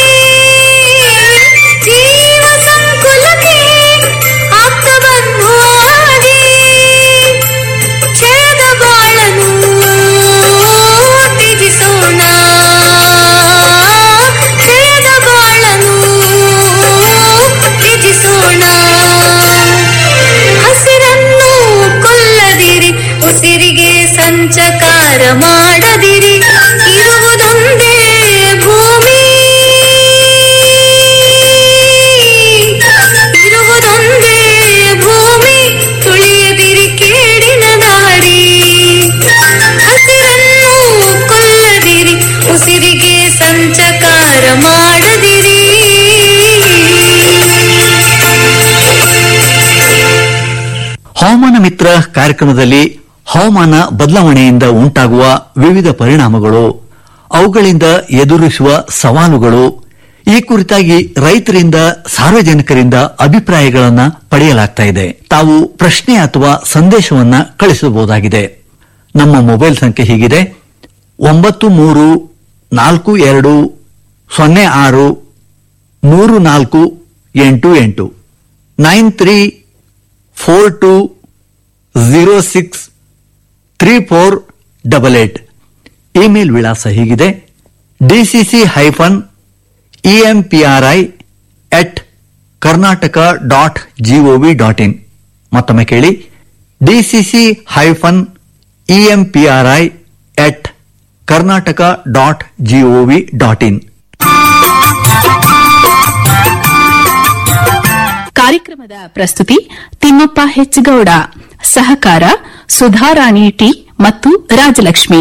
D: ಜೀವ ಸಂಕುಲಕ್ಕೆ ಆಪ್ತ ಬಂಧುವಾಗಿ ಕ್ಷಯದ ಬಾಳನು ತ್ಯಜಿಸೋಣ ಕ್ಷಯದ ಬಾಳನು ತ್ಯಜಿಸೋಣ ಹಸಿರನ್ನು ಕೊಲ್ಲದಿರಿ ಉಸಿರಿಗೆ ಸಂಚಕಾರ ಮಾಡದಿರಿ ಇರುವುದೊಂದೇ ಭೂಮಿ ಇರುವುದೊಂದೇ ಭೂಮಿ ತುಳಿಯದಿರಿ ಕೇಡಿನ ದಾರಿ ಹಸಿರನ್ನು ಕೊಲ್ಲದಿರಿ ಉಸಿರಿಗೆ ಸಂಚಕಾರ ಮಾಡದಿರಿ
E: ಹವಾಮಾನ ಮಿತ್ರ ಕಾರ್ಯಕ್ರಮದಲ್ಲಿ ಹವಾಮಾನ ಬದಲಾವಣೆಯಿಂದ ಉಂಟಾಗುವ ವಿವಿಧ ಪರಿಣಾಮಗಳು ಅವುಗಳಿಂದ ಎದುರಿಸುವ ಸವಾಲುಗಳು ಈ ಕುರಿತಾಗಿ ರೈತರಿಂದ ಸಾರ್ವಜನಿಕರಿಂದ ಅಭಿಪ್ರಾಯಗಳನ್ನು ಪಡೆಯಲಾಗ್ತಾ ಇದೆ ತಾವು ಪ್ರಶ್ನೆ ಅಥವಾ ಸಂದೇಶವನ್ನ ಕಳಿಸಬಹುದಾಗಿದೆ ನಮ್ಮ ಮೊಬೈಲ್ ಸಂಖ್ಯೆ ಹೀಗಿದೆ ಒಂಬತ್ತು ಮೂರು ನಾಲ್ಕು ಎರಡು ಸೊನ್ನೆ ಆರು ಮೂರು ನಾಲ್ಕು ಎಂಟು ಎಂಟು nine three four two zero six three four double eight email ವಿಳಾಸ ಹೀಗಿದೆ DCC hyphen EMPRI at Karnataka dot gov dot in ಮತ್ತೊಮ್ಮೆ ಕೇಳಿ DCC hyphen EMPRI at Karnataka dot gov dot in
C: ಕಾರ್ಯಕ್ರಮದ ಪ್ರಸ್ತುತಿ ತಿಮ್ಮಪ್ಪ ಹೆಚ್ಗೌಡ ಸಹಕಾರ ಸುಧಾರಾಣಿ ಟಿ ಮತ್ತು ರಾಜಲಕ್ಷ್ಮಿ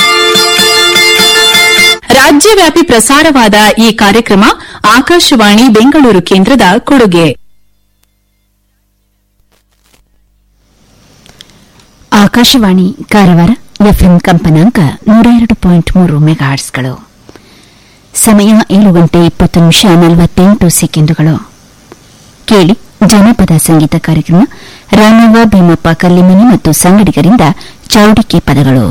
C: ರಾಜ್ಯವ್ಯಾಪಿ ಪ್ರಸಾರವಾದ ಈ ಕಾರ್ಯಕ್ರಮ ಆಕಾಶವಾಣಿ ಬೆಂಗಳೂರು ಕೇಂದ್ರದ ಕೊಡುಗೆ
J: ಆಕಾಶವಾಣಿ ಕಾರವಾರ ಎಫ್ಎಂ ಕಂಪನಾಂಕ ನೂರ ಎರಡು ಪಾಯಿಂಟ್ ಮೂರು ಮೆಗಾಹರ್ಸ್ಗಳು ಸಮಯ ಏಳು ಗಂಟೆ ಇಪ್ಪತ್ತು ನಿಮಿಷ ನಲವತ್ತೆಂಟು ಸೆಕೆಂಡುಗಳು ಕೇಳಿ ಜನಪದ ಸಂಗೀತ ಕಾರ್ಯಕ್ರಮ ರಾಮವ್ವ ಭೀಮಪ್ಪ ಕಲ್ಲಿಮನಿ ಮತ್ತು ಸಂಗಡಿಗರಿಂದ ಚೌಡಿಕೆ ಪದಗಳು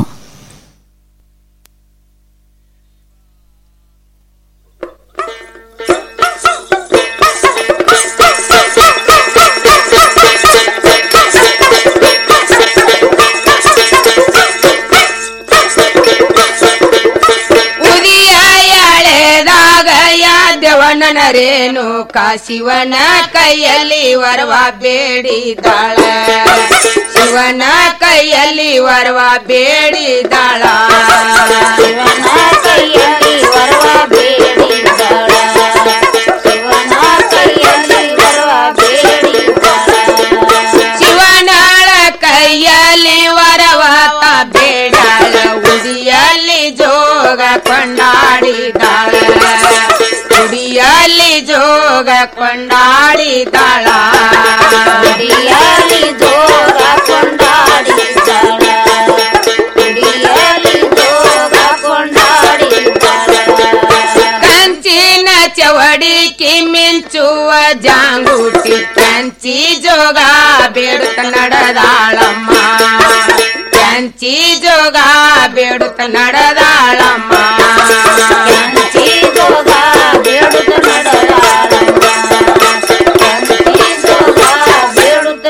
K: ಉದಿಯ ಎಳೆದಾಗ ಯಾದವನರೇನು ಶಿವನ ಕೈಯಲ್ಲಿ ವರವ ಬೇಡಿದಾಳ ಶಿವನ ಕೈಯಲ್ಲಿ ವರವ ಬೇಡಿದಾಳ ಶಿವನ ಕೈಯಲ್ಲಿ ವರವ ಬೇಡಿದಾಳ ಶಿವನ ಕೈಯಲ್ಲಿ ವರವ ಬೇಡಿದಾಳ ಶಿವನಾಳ ಕೈಯಲ್ಲಿ ವರವತ ಬೇಡಾಳ ಉಡಿಯಲ್ಲಿ ಜೋಗ ಕೊಂಡಾಡಿದಾಳ ಉಡಿಯಲ್ಲಿ ಜೋಗ ಕೊಂಡಾಡಿದಾಳ ಉಡಿಯಲ್ಲಿ ಜೋಗ ಕೊಂಡಾಡಿದಾಳ ಉಡಿಯಲ್ಲಿ ಜೋಗ ಕೊಂಡಾಡಿದಾಳ ಕಂಚಿನ ಚವಡಿಕಿ ಮಿಂಚುವ ಜಾಂಗುಟಿ ಕಂಚಿ ಜೋಗ ಬೇಡುತ್ತ ನಡೆದಾಳಮ್ಮ ಕಂಚಿ ಜೋಗ ಬೇಡುತ್ತ ನಡೆದಾಳಮ್ಮ ಕಂಚಿ ಜೋಗ ಬೇಡುತ್ತ ನಡೆದಾಳಮ್ಮ ಕಂಚಿ ಜೋಗ ಬೇಡುತ್ತ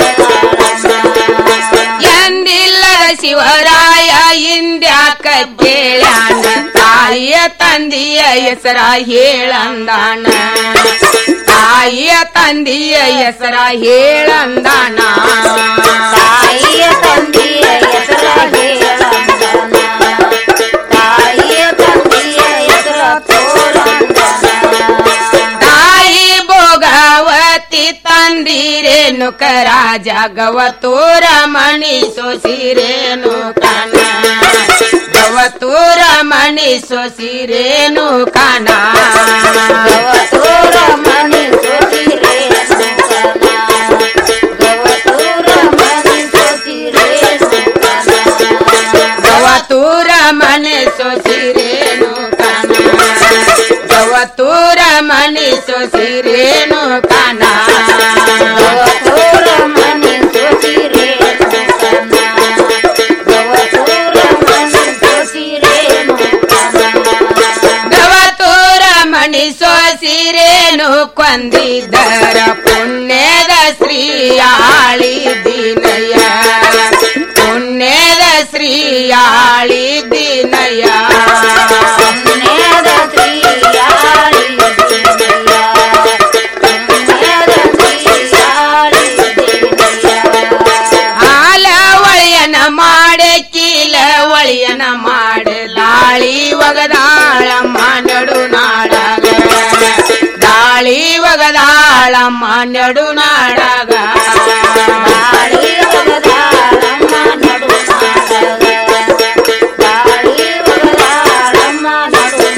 K: ಎಂದಿಲ್ಲದ ಶಿವರಾಯ ಇಂದ್ಯಾಕ ಕೇಳಾಣ ತಾಯಿಯ ತಂದೆಯ ಹೆಸರ ಹೇಳಂದಾಣ ತಾಯಿಯ ತಂದೆಯ ಹೆಸರ ಹೇಳಂದಾಣ ತಾಯಿಯ ತಂದೆಯ ಹೆಸರ ಹೇಳಂದಾಣ ತಾಯಿಯ ತಂದೆಯ ಹೆಸರ ತಾಯಿ ಭೋಗವತಿ ತಂದಿರೇನು ರಾಜ ಗವತೂರ ಮಣಿ ಸೊಸಿರೇನು ಕಣ ಗವತೂರ ಮಣಿ ಸೊಸಿರೇನು ಕಣ ಗವತೂರ ಮಣಿ ಸೊಸಿರೇನು ಗವತೂರ ಮನೆ ಸೊಸಿರೇನು ಕಣ ಗವತೂರ ಮನೆ ಸೊಸಿರೇನು ಕಣ ಗವತೂರ ಮನೆ ಸೊಸಿರೇನು ಕಣ ಗವತೂರ ಮನೆ ಸೊಸಿರೇನು ಗವತೂರ ಮಣಿ ಸೊಸಿರೇನು ಕೊಂದಿದ್ದರ ಪುಣ್ಯದ ಶ್ರೀ ಆಳಿ ದಿನಯ ಪುಣ್ಯದ ಶ್ರೀ ಆಳಿ ದಿನಯ ಪುಣ್ಯದ ಶ್ರೀ ಆಳಿ ಹಾಲ ಒಳೆಯನ ಮಾಡೆ ಕೀಲ ಒಳೆಯನ ಮಾಡೆ ದಾಳಿ ಒಗದಾಳಮ್ಮ ನಡು ನಾಡಾಗ ದಾಳಿ ಒಗದಾಳಮ್ಮ ನಡು ನಾಡಾಗ ದಾಳಿ ಒಗದಾಳಮ್ಮ ನಡು ನಾಡಾಗ ದಾಳಿ ಒಗದಾಳಮ್ಮ ನಡು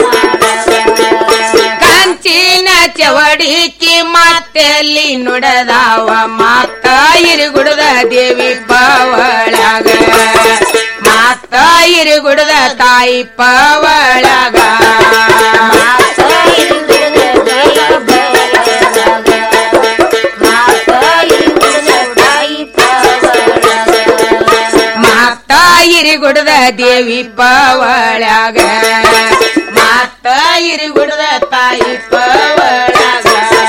K: ಕಂಚಿನ ಚವಡಿಕಿ ಮತ್ತೆಲ್ಲಿ ನುಡದಾವ ಮಾತ ಇರುಗುಡದ ದೇವಿ ಪವಳಗ ಮಾತ ಇರುಗುಡದ ತಾಯಿ ಪವಳಗ ಮಾತ ಇರುಗುಡದ ದೇವಿ ಪವಳಗ ಮಾತ ಇರುಗುಡದ ತಾಯಿ ಪವಳಗ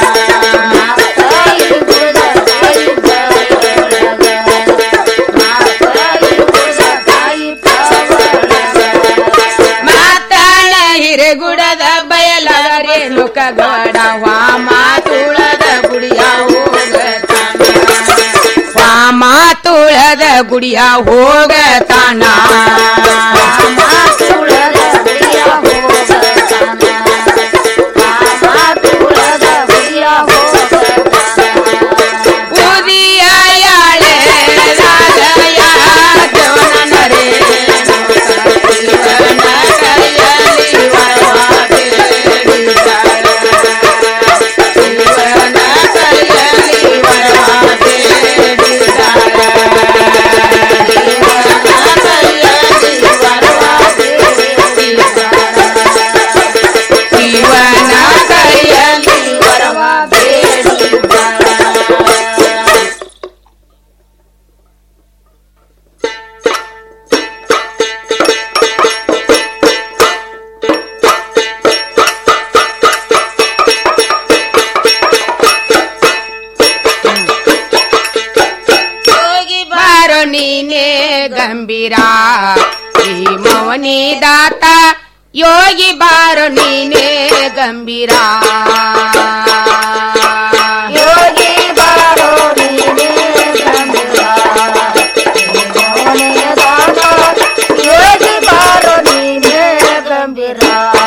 K: ಮಾತಾಳ ಹಿರೇಗುಡದ ಬಯಲಾರೆ ಲೋಕಗಡ ವಾಮ ತುಳದ ಗುಡಿಯ ಹೋಗತಾನ ವಾಮ ತುಳದ ಗುಡಿಯ ಹೋಗತಾನ ಉದಿಯಾಳೆ ರಾಜಯ ದೇವನರೆ ಇವನ ಕೈಯಲ್ಲಿ ವರವ ಬೇಡಿದ್ದಾಳ ಹೋಗಿ ಬಾರೋ ನೀನೇ ಗಂಭೀರ ಈ ಮೌನಿ ದಾತ ಯೋಗಿ ಬಾರೋ ನೀನೇ ಗಂಭೀರ ಯೋಗಿ ಬಾರೋ ನೀನೇ ಯೋಗಿ ಬಾರೋ ನೀನೇ ಗಂಭೀರ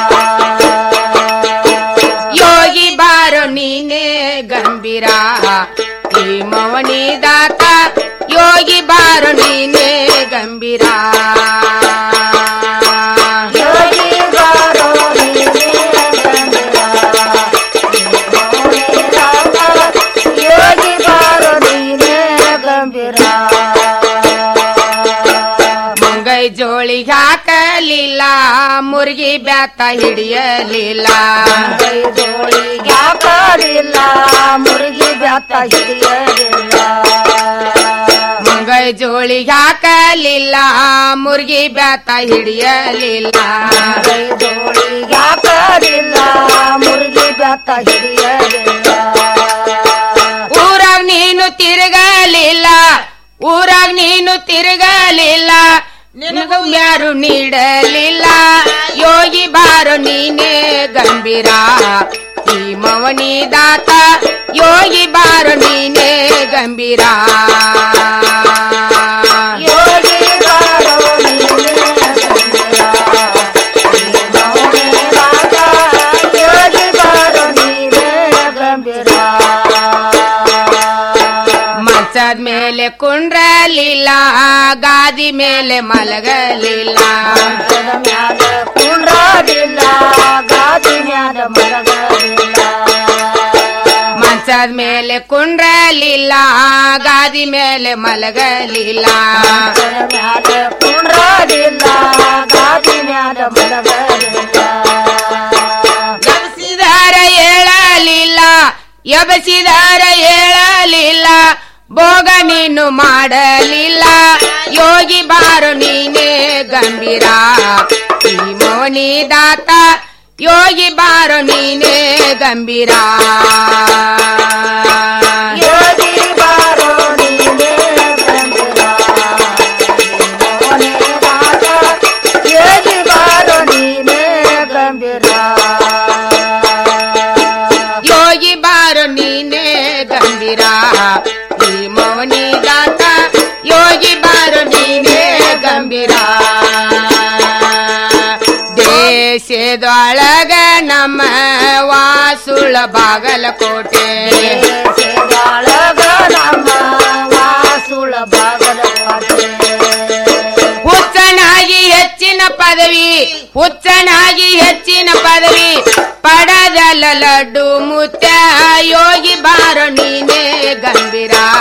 K: ಯೋಗಿ ಬಾರೋ ನೀನೇ ಗಂಭೀರ ಈ ಮೌನಿ ದಾತ ಯೋಗಿ ಬಾರೋ ನೀನೇ ಗಂಭೀರ ಯೋಗಿ ಬಾರೋ ನೀನೇ ಯೋಗಿ ಬಾರೋ ನೀನೇ ಗಂಭೀರ ಮುಂಗೈ ಜೋಳಿ ಹಾಕಲಿಲ್ಲ ಮುರುಗಿ ಬ್ಯಾತ ಹಿಡಿಯಲಿಲ್ಲ ಜೋಳಿಗೆ ಹಾಕಲಿಲ್ಲ ಮುರುಗಿ ಬ್ಯಾತ ಹಿಡಿಯಲಿಲ್ಲ ಮುಂಗೈ ಜೋಳಿಗೆ ಹಾಕಲಿಲ್ಲ ಮುರುಗಿ ಬ್ಯಾತ ಹಿಡಿಯಲಿಲ್ಲ ಜೋಳಿಗೆ ಹಾಕಲಿಲ್ಲ ಮುರುಗಿ ಬ್ಯಾತ ಹಿಡಿಯಲಿಲ್ಲ ಊರಾಗ ನೀನು ತಿರುಗಲಿಲ್ಲ ಊರಾಗ ನೀನು ತಿರುಗಲಿಲ್ಲ ನಿನಗೂ ಯಾರು ನೀಡಲಿಲ್ಲ ಯೋಗಿ ಬಾರೋ ನೀನೇ ಗಂಭೀರ ಈ ಮವನಿ ದಾತ ಯೋಗಿ ಬಾರೋ ನೀನೇ ಗಂಭೀರ ಯೋಗಿ ಬಾರೋ ಯೋಗಿ ಬಾರೋ ನೀನೇ ಗಂಭೀರ ಮಂಚದ ಮೇಲೆ ಕುಂಡ್ರಲಿಲ್ಲ ಗಾದಿ ಮೇಲೆ ಮಲಗಲಿಲ್ಲ ಕುಂಡ್ರಲಿಲ್ಲ ಗಾದಿ ಮೇಲೆ ಮಲಗಲಿಲ್ಲ ಮಂಚದ ಮೇಲೆ ಕುಂಡ್ರಲಿಲ್ಲ ಗಾದಿ ಮೇಲೆ ಮಲಗಲಿಲ್ಲ ಕುಂಡ್ರಲಿಲ್ಲ ಗಾದಿ ಮೇಲೆ ಮಲಗಲಿಲ್ಲ ಎಬಸಿದಾರ ಹೇಳಲಿಲ್ಲ ಎಬಸಿದಾರ ಹೇಳಲಿಲ್ಲ ಭೋಗ ನೀನು ಮಾಡಲಿಲ್ಲ ಯೋಗಿ ಬಾರು ನೀನೇ ಗಂಭೀರ ಈ ಮೋನಿ ದಾತ ಯೋಗಿ ಬಾರು ನೀನೇ ಗಂಭೀರ ಯೋಗಿ ಬಾರೋ ನೀನೇ ಯೋಗಿ ಬಾರೋ ನೀನೇ ಗಂಭೀರ ಯೋಗಿ ಬಾರೋ ನೀನೇ ಗಂಭೀರ ಈ ಮೌನಿ ದಾತ ಯೋಗಿ ಬಾರೋ ನೀನೇ ಗಂಭೀರ ದೇಶದೊಳಗ ನಮ್ಮ ವಾಸುಳ ಬಾಗಲಕೋಟೆ ದೇಶದೊಳಗ ನಮ್ಮ ವಾಸುಳ ಬಾಗಲಕೋಟೆ ಹುಚ್ಚನಾಗಿ ಹೆಚ್ಚಿನ ಪದವಿ ಹುಚ್ಚನಾಗಿ ಹೆಚ್ಚಿನ ಪದವಿ ಪಡದಲ್ಲ ಲಡ್ಡು ಮುತ್ಯ ಯೋಗಿ ಬಾರೋ ನೀನೇ ಗಂಭೀರ